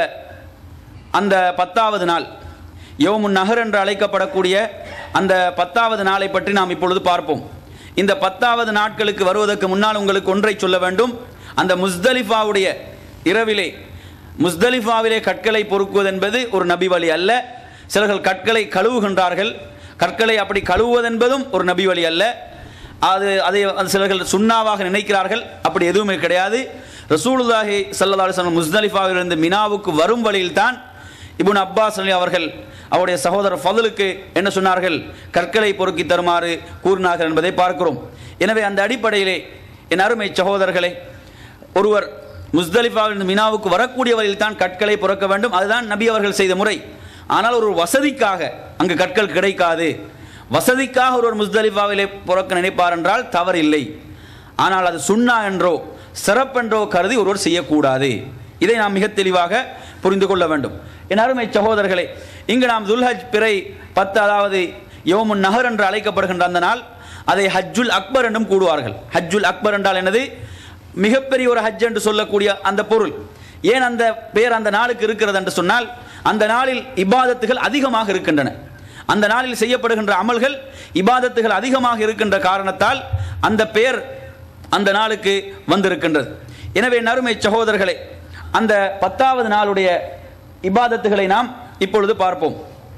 அந்த பத்தாவது நாள் யோமுன் நகர் என்று அழைக்கப்படக்கூடிய அந்த பத்தாவது நாளை பற்றி நாம் இப்பொழுது பார்ப்போம் இந்த பத்தாவது நாட்களுக்கு வருவதற்கு முன்னால் உங்களுக்கு ஒன்றை சொல்ல வேண்டும் அந்த முஸ்தலிஃபாவுடைய இரவிலே முஸ்தலிஃபாவிலே கற்களை பொறுக்குவது என்பது ஒரு நபி வழி அல்ல சிலர்கள் கற்களை கழுவுகின்றார்கள் கற்களை அப்படி கழுவுவதென்பதும் ஒரு நபி வழி அல்ல அது அதை அது சிலர்கள் சுண்ணாவாக நினைக்கிறார்கள் அப்படி எதுவுமே கிடையாது ரசூலுல்லாஹி ஸல்லல்லாஹு அலைஹி வஸல்லம் முஸ்தலிஃபாவிலிருந்து மினாவுக்கு வரும் வழியில்தான் இப்னு அப்பாஸ் அலி அவர்கள் அவருடைய சகோதரர் ஃபதுலுக்கு என்ன சொன்னார்கள் கற்களை பொறுக்கி தருமாறு கூறினார்கள் என்பதை பார்க்கிறோம் எனவே அந்த அடிப்படையிலே என் அருமை சகோதரர்களே ஒருவர் முஸ்தலிஃபாவிலிருந்து மினாவுக்கு வரக்கூடிய வழியில் தான் கற்களை புறக்க வேண்டும் அதுதான் நபி அவர்கள் செய்த முறை ஆனால் ஒரு வசதிக்காக அங்கு கற்கள் கிடைக்காது வசதிக்காக ஒருவர் முஸ்தலிஃபாவிலே புறக்க நினைப்பார் என்றால் தவறில்லை ஆனால் அது சுண்ணா என்றோ சிறப்பென்றோ கருதி ஒருவர் செய்யக்கூடாது இதை நாம் மிக தெளிவாக புரிந்து கொள்ள வேண்டும் என் அருமை சகோதரர்களே இங்கு நாம் துல்ஹஜ் பிறை பத்து அதாவது யோமுன் நகர் என்று அழைக்கப்படுகின்ற அந்த நாள் அதை ஹஜ்ஜுல் அக்பர் என்றும் கூடுவார்கள் ஹஜ்ஜுல் அக்பர் என்றால் என்னது மிகப்பெரிய ஒரு ஹஜ் என்று சொல்லக்கூடிய அந்த பொருள் ஏன் அந்த பேர் அந்த நாளுக்கு இருக்கிறது என்று சொன்னால் அந்த நாளில் இபாதத்துகள் அதிகமாக இருக்கின்றன அந்த நாளில் செய்யப்படுகின்ற அமல்கள் இபாதத்துகள் அதிகமாக இருக்கின்ற காரணத்தால் அந்த பெயர் அந்த நாளுக்கு வந்திருக்கின்றது எனவே நறுமை சகோதரர்களே அந்த பத்தாவது நாளுடைய இபாதத்துகளை நாம் இப்பொழுது பார்ப்போம்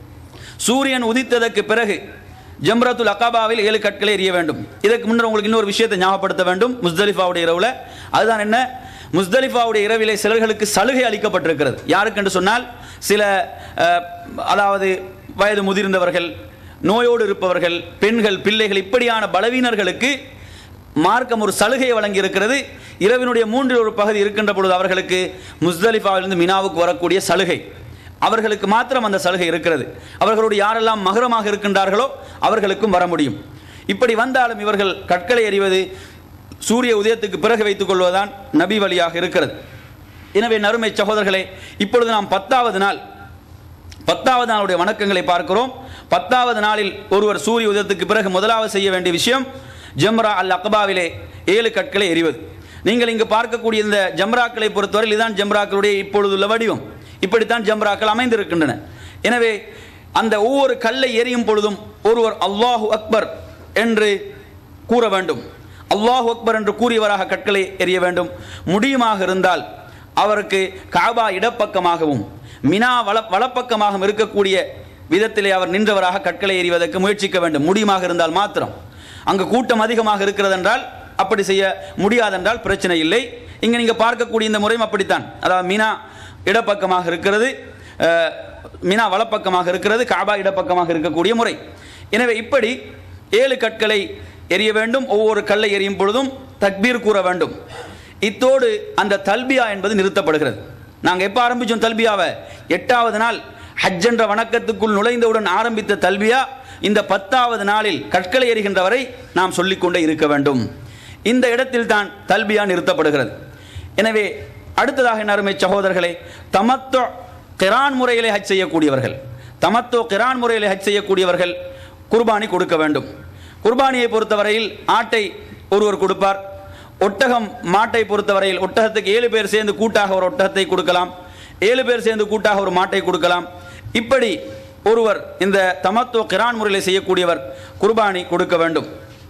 சூரியன் உதித்ததற்கு பிறகு ஜம்ரத்துல் அகாபாவில் ஏழு கற்களை எறிய வேண்டும் இதற்கு முன்னர் உங்களுக்கு இன்னொரு விஷயத்தை ஞாபகப்படுத்த வேண்டும் முஸ்தலிஃபாவுடைய இரவுல அதுதான் என்ன முஸ்தலிஃபாவுடைய இரவிலே சிலர்களுக்கு சலுகை அளிக்கப்பட்டிருக்கிறது யாருக்கு என்று சொன்னால் சில அஹ், அதாவது வயது முதிர்ந்தவர்கள் நோயோடு இருப்பவர்கள் பெண்கள் பிள்ளைகள் இப்படியான பலவீனர்களுக்கு மார்க்கம் ஒரு சலுகையை வழங்கி இருக்கிறது இரவினுடைய மூன்றில் ஒரு பகுதி இருக்கின்ற பொழுது அவர்களுக்கு முஸ்தலிஃபாவிலிருந்து மினாவுக்கு வரக்கூடிய சலுகை அவர்களுக்கு மாத்திரம் அந்த சலுகை இருக்கிறது அவர்களோடு யாரெல்லாம் மகரமாக இருக்கின்றார்களோ அவர்களுக்கும் வர முடியும் இப்படி வந்தாலும் இவர்கள் கற்களை எறிவது சூரிய உதயத்துக்கு பிறகு வைத்துக் கொள்வதுதான் நபி வழியாக இருக்கிறது எனவே நறுமை சகோதரர்களே இப்பொழுது நாம் பத்தாவது நாள் பத்தாவது நாளுடைய வணக்கங்களை பார்க்கிறோம் பத்தாவது நாளில் ஒருவர் சூரிய உதயத்துக்கு பிறகு முதலாவது செய்ய வேண்டிய விஷயம் ஜம்ரா அல் அக்பாவிலே ஏழு கற்களை எறிவது நீங்கள் இங்கு பார்க்கக்கூடிய இந்த ஜம்ராக்களை பொறுத்தவரை இதுதான் ஜம்ராக்களுடைய இப்பொழுதுள்ள வடிவம் இப்படித்தான் ஜம்ராக்கள் அமைந்திருக்கின்றன எனவே அந்த ஒவ்வொரு கல்லை எறியும் பொழுதும் ஒருவர் அல்லாஹு அக்பர் என்று கூற வேண்டும் அல்லாஹு அக்பர் என்று கூறியவராக கற்களை எறிய வேண்டும் முடியுமாக இருந்தால் அவருக்கு காபா இடப்பக்கமாகவும் மினா வல வலப்பக்கமாகவும் இருக்கக்கூடிய விதத்திலே அவர் நின்றவராக கற்களை எறிவதற்கு முயற்சிக்க வேண்டும் முடியுமாக இருந்தால் மாத்திரம் அங்கு கூட்டம் அதிகமாக இருக்கிறது என்றால் அப்படி செய்ய முடியாதென்றால் பிரச்சனை இல்லை இங்கே நீங்கள் பார்க்கக்கூடிய இந்த முறையும் அப்படித்தான் அதாவது மினா இடப்பக்கமாக இருக்கிறது அஹ், மினா வலப்பக்கமாக இருக்கிறது காபா இடப்பக்கமாக இருக்கக்கூடிய முறை எனவே இப்படி ஏழு கற்களை எறிய வேண்டும் ஒவ்வொரு கல்லை எறியும் பொழுதும் தக்பீர் கூற வேண்டும் இத்தோடு அந்த தல்பியா என்பது நிறுத்தப்படுகிறது நாங்கள் எப்போ ஆரம்பித்தோம் தல்பியாவை எட்டாவது நாள் ஹஜ் என்ற வணக்கத்துக்குள் நுழைந்தவுடன் ஆரம்பித்த தல்பியா இந்த பத்தாவது நாளில் கற்களை எறிகின்ற வரை நாம் சொல்லிக்கொண்டே இருக்க வேண்டும் இந்த இடத்தில் தான் தல்பியா நிறுத்தப்படுகிறது எனவே அடுத்ததாக என்ன அருமை சகோதரர்களே தமத்தோ கிரான் முறையிலே ஹஜ் செய்யக்கூடியவர்கள் தமத்தோ கிரான் முறையிலே ஹஜ் செய்யக்கூடியவர்கள் குர்பானி கொடுக்க வேண்டும் குர்பானியை பொறுத்தவரையில் ஆட்டை ஒருவர் கொடுப்பார் ஒட்டகம் மாட்டை பொறுத்தவரையில் ஒட்டகத்துக்கு ஏழு பேர் சேர்ந்து கூட்டாக ஒரு ஒட்டகத்தை கொடுக்கலாம் ஏழு பேர் சேர்ந்து கூட்டாக ஒரு மாட்டை கொடுக்கலாம் இப்படி ஒருவர் இந்த தமத்துவ கிரான் முறையில் செய்யக்கூடியவர் குர்பானி கொடுக்க வேண்டும்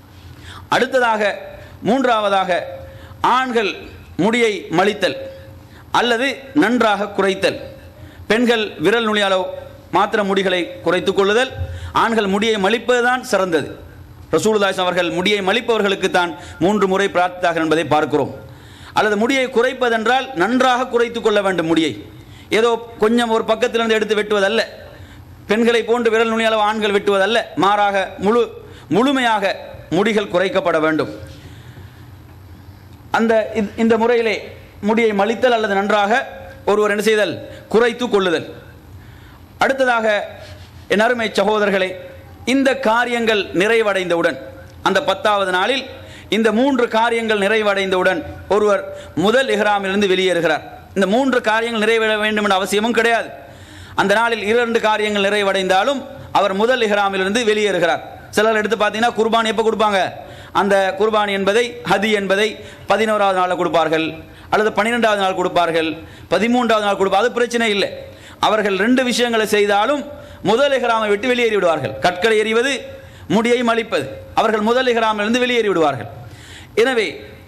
அடுத்ததாக மூன்றாவதாக ஆண்கள் முடியை மலித்தல் அல்லது நன்றாக குறைத்தல் பெண்கள் விரல் நுனி அளவு மாத்திர முடிகளை குறைத்துக் கொள்ளுதல் ஆண்கள் முடியை மலிப்பதுதான் சிறந்தது ரசூலுல்லாஹி அவர்கள் முடியை மலிப்பவர்களுக்கு தான் மூன்று முறை பிரார்த்தித்தார்கள் என்பதை பார்க்கிறோம் அல்லது முடியை குறைப்பதென்றால் நன்றாக குறைத்துக் கொள்ள வேண்டும் முடியை ஏதோ கொஞ்சம் ஒரு பக்கத்திலிருந்து எடுத்து வெட்டுவதல்ல பெண்களை போன்று விரல் நுனி அளவு ஆண்கள் வெட்டுவதல்ல மாறாக முழு முழுமையாக முடிகள் குறைக்கப்பட வேண்டும் அந்த இந்த- இந்த முறையிலே முடியை மலித்தல் அல்லது நன்றாக ஒருவர் என்ன செய்தல் குறைத்து கொள்ளுதல் அடுத்ததாக என் அருமை சகோதரர்களே இந்த காரியங்கள் நிறைவடைந்தவுடன் அந்த பத்தாவது நாளில் இந்த மூன்று காரியங்கள் நிறைவடைந்தவுடன் ஒருவர் முதல் இஹ்ராமிலிருந்து வெளியேறுகிறார் இந்த மூன்று காரியங்கள் நிறைவேற வேண்டும் என்ற அவசியமும் கிடையாது அந்த நாளில் இரண்டு காரியங்கள் நிறைவடைந்தாலும் அவர் முதல் இஹ்ராமிலிருந்து வெளியேறுகிறார் சிலர் எடுத்து பார்த்தீங்கன்னா குர்பானி எப்போ கொடுப்பாங்க அந்த குர்பானி என்பதை ஹதி என்பதை பதினோராவது நாளில் கொடுப்பார்கள் அல்லது பன்னிரெண்டாவது நாள் கொடுப்பார்கள் பதிமூன்றாவது நாள் கொடுப்பார் அது பிரச்சனை இல்லை அவர்கள் ரெண்டு விஷயங்களை செய்தாலும் முதல் இஹ்ராமை விட்டு வெளியேறி விடுவார்கள் கற்களை எறிவது முடியை மலிப்பது அவர்கள் முதல் இஹ்ராமிலிருந்து வெளியேறி விடுவார்கள் எனவே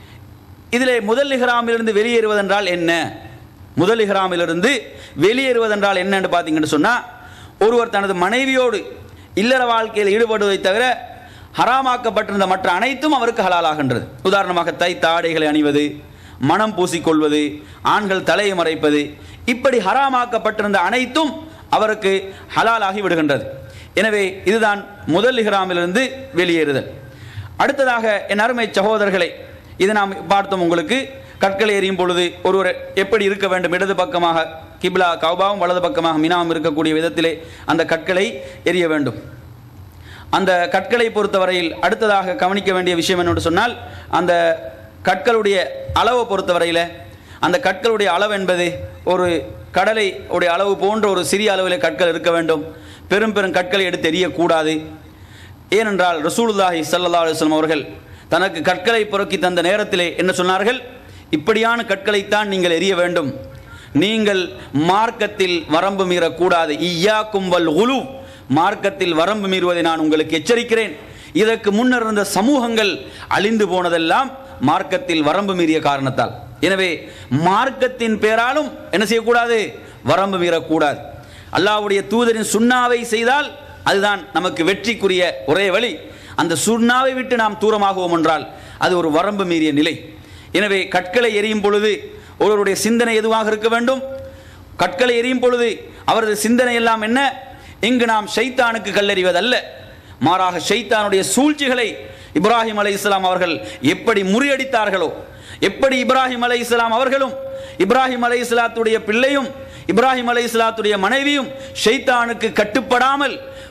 இதிலே முதல் இஹ்ராமிலிருந்து வெளியேறுவதென்றால் என்ன முதல் இஹ்ராமிலிருந்து வெளியேறுவதென்றால் என்னன்னு பார்த்தீங்கன்னு சொன்னால் ஒருவர் தனது மனைவியோடு இல்லற வாழ்க்கையில் ஈடுபடுவதை தவிர ஹராமாக்கப்பட்டிருந்த மற்ற அனைத்தும் அவருக்கு ஹலாலாகின்றது உதாரணமாக தை தாடைகளை அணிவது மனம் பூசிக்கொள்வது ஆண்கள் தலையை மறைப்பது இப்படி ஹராமாக்கப்பட்டிருந்த அனைத்தும் அவருக்கு ஹலாலாகி விடுகின்றது எனவே இதுதான் முதல் இஹ்ராமிலிருந்து வெளியேறுதல் அடுத்ததாக என் அருமை சகோதரர்களை இது நாம் பார்த்தோம் உங்களுக்கு கற்களை எறியும் பொழுது ஒருவர் எப்படி இருக்க வேண்டும் இடது பக்கமாக கிப்லா கௌபாவும் வலது பக்கமாக மினாவும் இருக்கக்கூடிய விதத்திலே அந்த கற்களை எறிய வேண்டும் அந்த கற்களை பொறுத்தவரையில் அடுத்ததாக கவனிக்க வேண்டிய விஷயம் என்னென்று சொன்னால் அந்த கற்களுடைய அளவை பொறுத்தவரையில் அந்த கற்களுடைய அளவு என்பது ஒரு கடலை உடைய அளவு போன்ற ஒரு சிறிய அளவில் கற்கள் இருக்க வேண்டும் பெரும் பெரும் கற்களை எடுத்து எறியக்கூடாது ஏனென்றால் ரசூலுல்லாஹி ஸல்லல்லாஹு அலைஹி வஸல்லம் அவர்கள் தனக்கு கற்களை புறக்கி தந்த நேரத்திலே என்ன சொன்னார்கள் இப்படியான கற்களைத்தான் நீங்கள் எறிய வேண்டும் நீங்கள் மார்க்கத்தில் வரம்பு மீறக்கூடாது இய்யாக்கும் வல் உலு மார்க்கத்தில் வரம்பு மீறுவதை நான் உங்களுக்கு எச்சரிக்கிறேன் இதற்கு முன்னர் இருந்த சமூகங்கள் அழிந்து போனதெல்லாம் மார்க்கத்தில் வரம்பு மீறிய காரணத்தால் எனவே மார்க்கத்தின் பேராலும் என்ன செய்யக்கூடாது வரம்பு மீறக்கூடாது அல்லாஹ்வுடைய தூதரின் சுண்ணாவை செய்தால் அதுதான் நமக்கு வெற்றிக்குரிய ஒரே வழி அந்த சுண்ணாவை விட்டு நாம் தூரமாகுவோம் என்றால் அது ஒரு வரம்பு மீறிய நிலை எனவே கற்களை எரியும் பொழுது ஒருவருடைய சிந்தனை எதுவாக இருக்க வேண்டும் கற்களை எரியும் பொழுது அவரது சிந்தனை எல்லாம் என்ன இங்கு நாம் ஷைத்தானுக்கு கல்லெறிவதல்ல மாறாக ஷைத்தானுடைய சூழ்ச்சிகளை இப்ராஹிம் அலை இஸ்லாம் அவர்கள் எப்படி முறியடித்தார்களோ எப்படி இப்ராஹிம் அலை இஸ்லாம் அவர்களும் இப்ராஹிம் அலை இஸ்லாத்துடைய பிள்ளையும் இப்ராஹிம் அலை இஸ்லாத்துடைய மனைவியும் ஷைத்தானுக்கு கட்டுப்படாமல்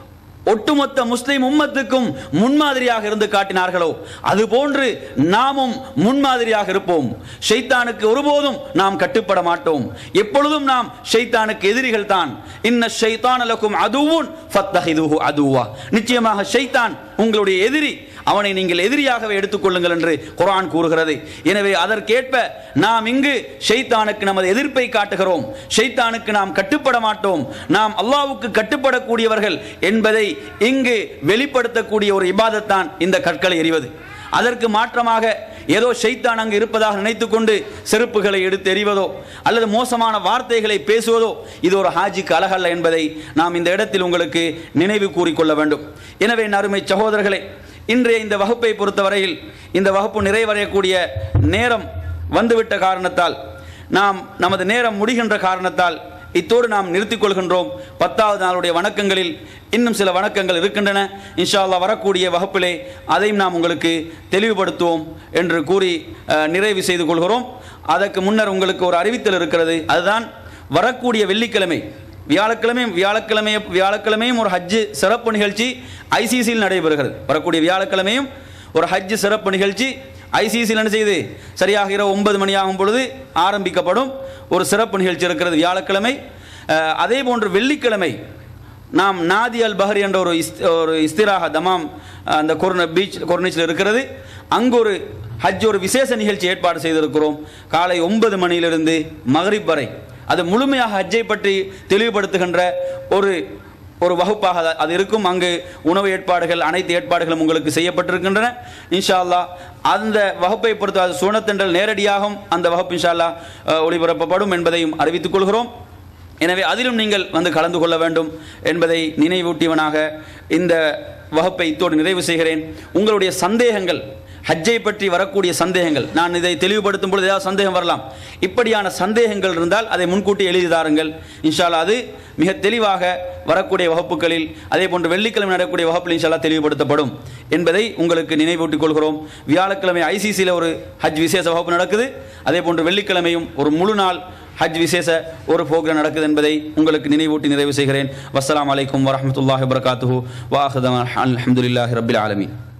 ஒட்டுமொத்த முஸ்லிம் உம்மத்துக்கும் முன்மாதிரியாக இருந்து காட்டினார்களோ அதுபோன்று நாமும் முன்மாதிரியாக இருப்போம் ஷைத்தானுக்கு ஒருபோதும் நாம் கட்டுப்பட மாட்டோம் எப்பொழுதும் நாம் ஷைத்தானுக்கு எதிரிகள் தான் இன்ன ஷைத்தான் லக்கும் அதுவும் ஃபத்தஹிதுஹு அதுவா நிச்சயமாக ஷைத்தான் உங்களுடைய எதிரி அவனை நீங்கள் எதிரியாகவே எடுத்துக்கொள்ளுங்கள் என்று குர்ஆன் கூறுகிறது எனவே அதற்கேற்ப நாம் இங்கு ஷைத்தானுக்கு நமது எதிர்ப்பை காட்டுகிறோம் ஷைத்தானுக்கு நாம் கட்டுப்பட மாட்டோம் நாம் அல்லாஹ்வுக்கு கட்டுப்படக்கூடியவர்கள் என்பதை இங்கு வெளிப்படுத்தக்கூடிய ஒரு இபாதத்தான் இந்த கற்களை எறிவது அதற்கு மாற்றமாக ஏதோ ஷைத்தான் அங்கு இருப்பதாக நினைத்துக்கொண்டு செருப்புகளை எடுத்து எறிவதோ அல்லது மோசமான வார்த்தைகளை பேசுவதோ இது ஒரு ஹாஜிக்கு அழகல்ல என்பதை நாம் இந்த இடத்தில் உங்களுக்கு நினைவு கூறிக்கொள்ள வேண்டும் எனவே என் அருமை சகோதரர்களே இன்றைய இந்த வகுப்பை பொறுத்தவரையில் இந்த வகுப்பு நிறைவடையக்கூடிய நேரம் வந்துவிட்ட காரணத்தால் நாம் நமது நேரம் முடிகின்ற காரணத்தால் இத்தோடு நாம் நிறுத்திக் கொள்கின்றோம் பத்தாவது நாளுடைய வணக்கங்களில் இன்னும் சில வணக்கங்கள் இருக்கின்றன இன்ஷா அல்லாஹ் வரக்கூடிய வகுப்பிலே அதையும் நாம் உங்களுக்கு தெளிவுபடுத்துவோம் என்று கூறி அஹ், நிறைவு செய்து கொள்கிறோம் அதற்கு முன்னர் உங்களுக்கு ஒரு அறிவித்தல் இருக்கிறது அதுதான் வரக்கூடிய வெள்ளிக்கிழமை வியாழக்கிழமையும் வியாழக்கிழமை வியாழக்கிழமையும் ஒரு ஹஜ்ஜு சிறப்பு நிகழ்ச்சி ஐசிசியில் நடைபெறுகிறது வரக்கூடிய வியாழக்கிழமையும் ஒரு ஹஜ்ஜு சிறப்பு நிகழ்ச்சி ஐசிசியில் என்ன செய்யுது சரியாக இரவு ஒன்பது மணி ஆகும் பொழுது ஆரம்பிக்கப்படும் ஒரு சிறப்பு நிகழ்ச்சி இருக்கிறது வியாழக்கிழமை அஹ், அதே போன்று வெள்ளிக்கிழமை நாம் நாதி அல் பஹரி என்ற ஒரு இஸ் ஒரு இஸ்திராக தமாம் அஹ், அந்த கொர்ன பீச் கொர்னிச்சில் இருக்கிறது அங்கு ஒரு ஹஜ் ஒரு விசேஷ நிகழ்ச்சி ஏற்பாடு செய்திருக்கிறோம் காலை ஒன்பது மணியிலிருந்து மகரிப் வரை அது முழுமையாக ஹஜ்ஜை பற்றி தெளிவுபடுத்துகின்ற ஒரு ஒரு வகுப்பாக அது- அது இருக்கும் அங்கு உணவு ஏற்பாடுகள் அனைத்து ஏற்பாடுகளும் உங்களுக்கு செய்யப்பட்டிருக்கின்றன இன்ஷா அல்லாஹ் அந்த வகுப்பை பொறுத்த அது சூனத்தென்றல் நேரடியாகவும் அந்த வகுப்பு இன்ஷா அல்லாஹ் அஹ், ஒளிபரப்பப்படும் என்பதையும் அறிவித்துக் கொள்கிறோம் எனவே அதிலும் நீங்கள் வந்து கலந்து கொள்ள வேண்டும் என்பதை நினைவூட்டியவனாக இந்த வகுப்பை இத்தோடு நிறைவு செய்கிறேன் உங்களுடைய சந்தேகங்கள் ஹஜ்ஜை பற்றி வரக்கூடிய சந்தேகங்கள் நான் இதை தெளிவுபடுத்தும் பொழுது ஏதாவது சந்தேகம் வரலாம் இப்படியான சந்தேகங்கள் இருந்தால் அதை முன்கூட்டி எழுதி தாருங்கள் இன்ஷால்லா அது மிக தெளிவாக வரக்கூடிய வகுப்புகளில் அதே போன்று வெள்ளிக்கிழமை நடக்கக்கூடிய வகுப்பில் இன்ஷால்லா தெளிவுபடுத்தப்படும் என்பதை உங்களுக்கு நினைவூட்டிக் கொள்கிறோம் வியாழக்கிழமை ஐசிசியில் ஒரு ஹஜ் விசேஷ வகுப்பு நடக்குது அதே போன்று வெள்ளிக்கிழமையும் ஒரு முழு நாள் ஹஜ் விசேஷ ஒரு ப்ரோக்ராம் நடக்குது என்பதை உங்களுக்கு நினைவூட்டி நிறைவு செய்கிறேன் வஸ்ஸலாமு அலைக்கும் வரஹ்மத்துல்லாஹி வபரகாத்துஹு வாஹதம் அல்ஹம்துலில்லாஹி ரப்பில் ஆலமீன்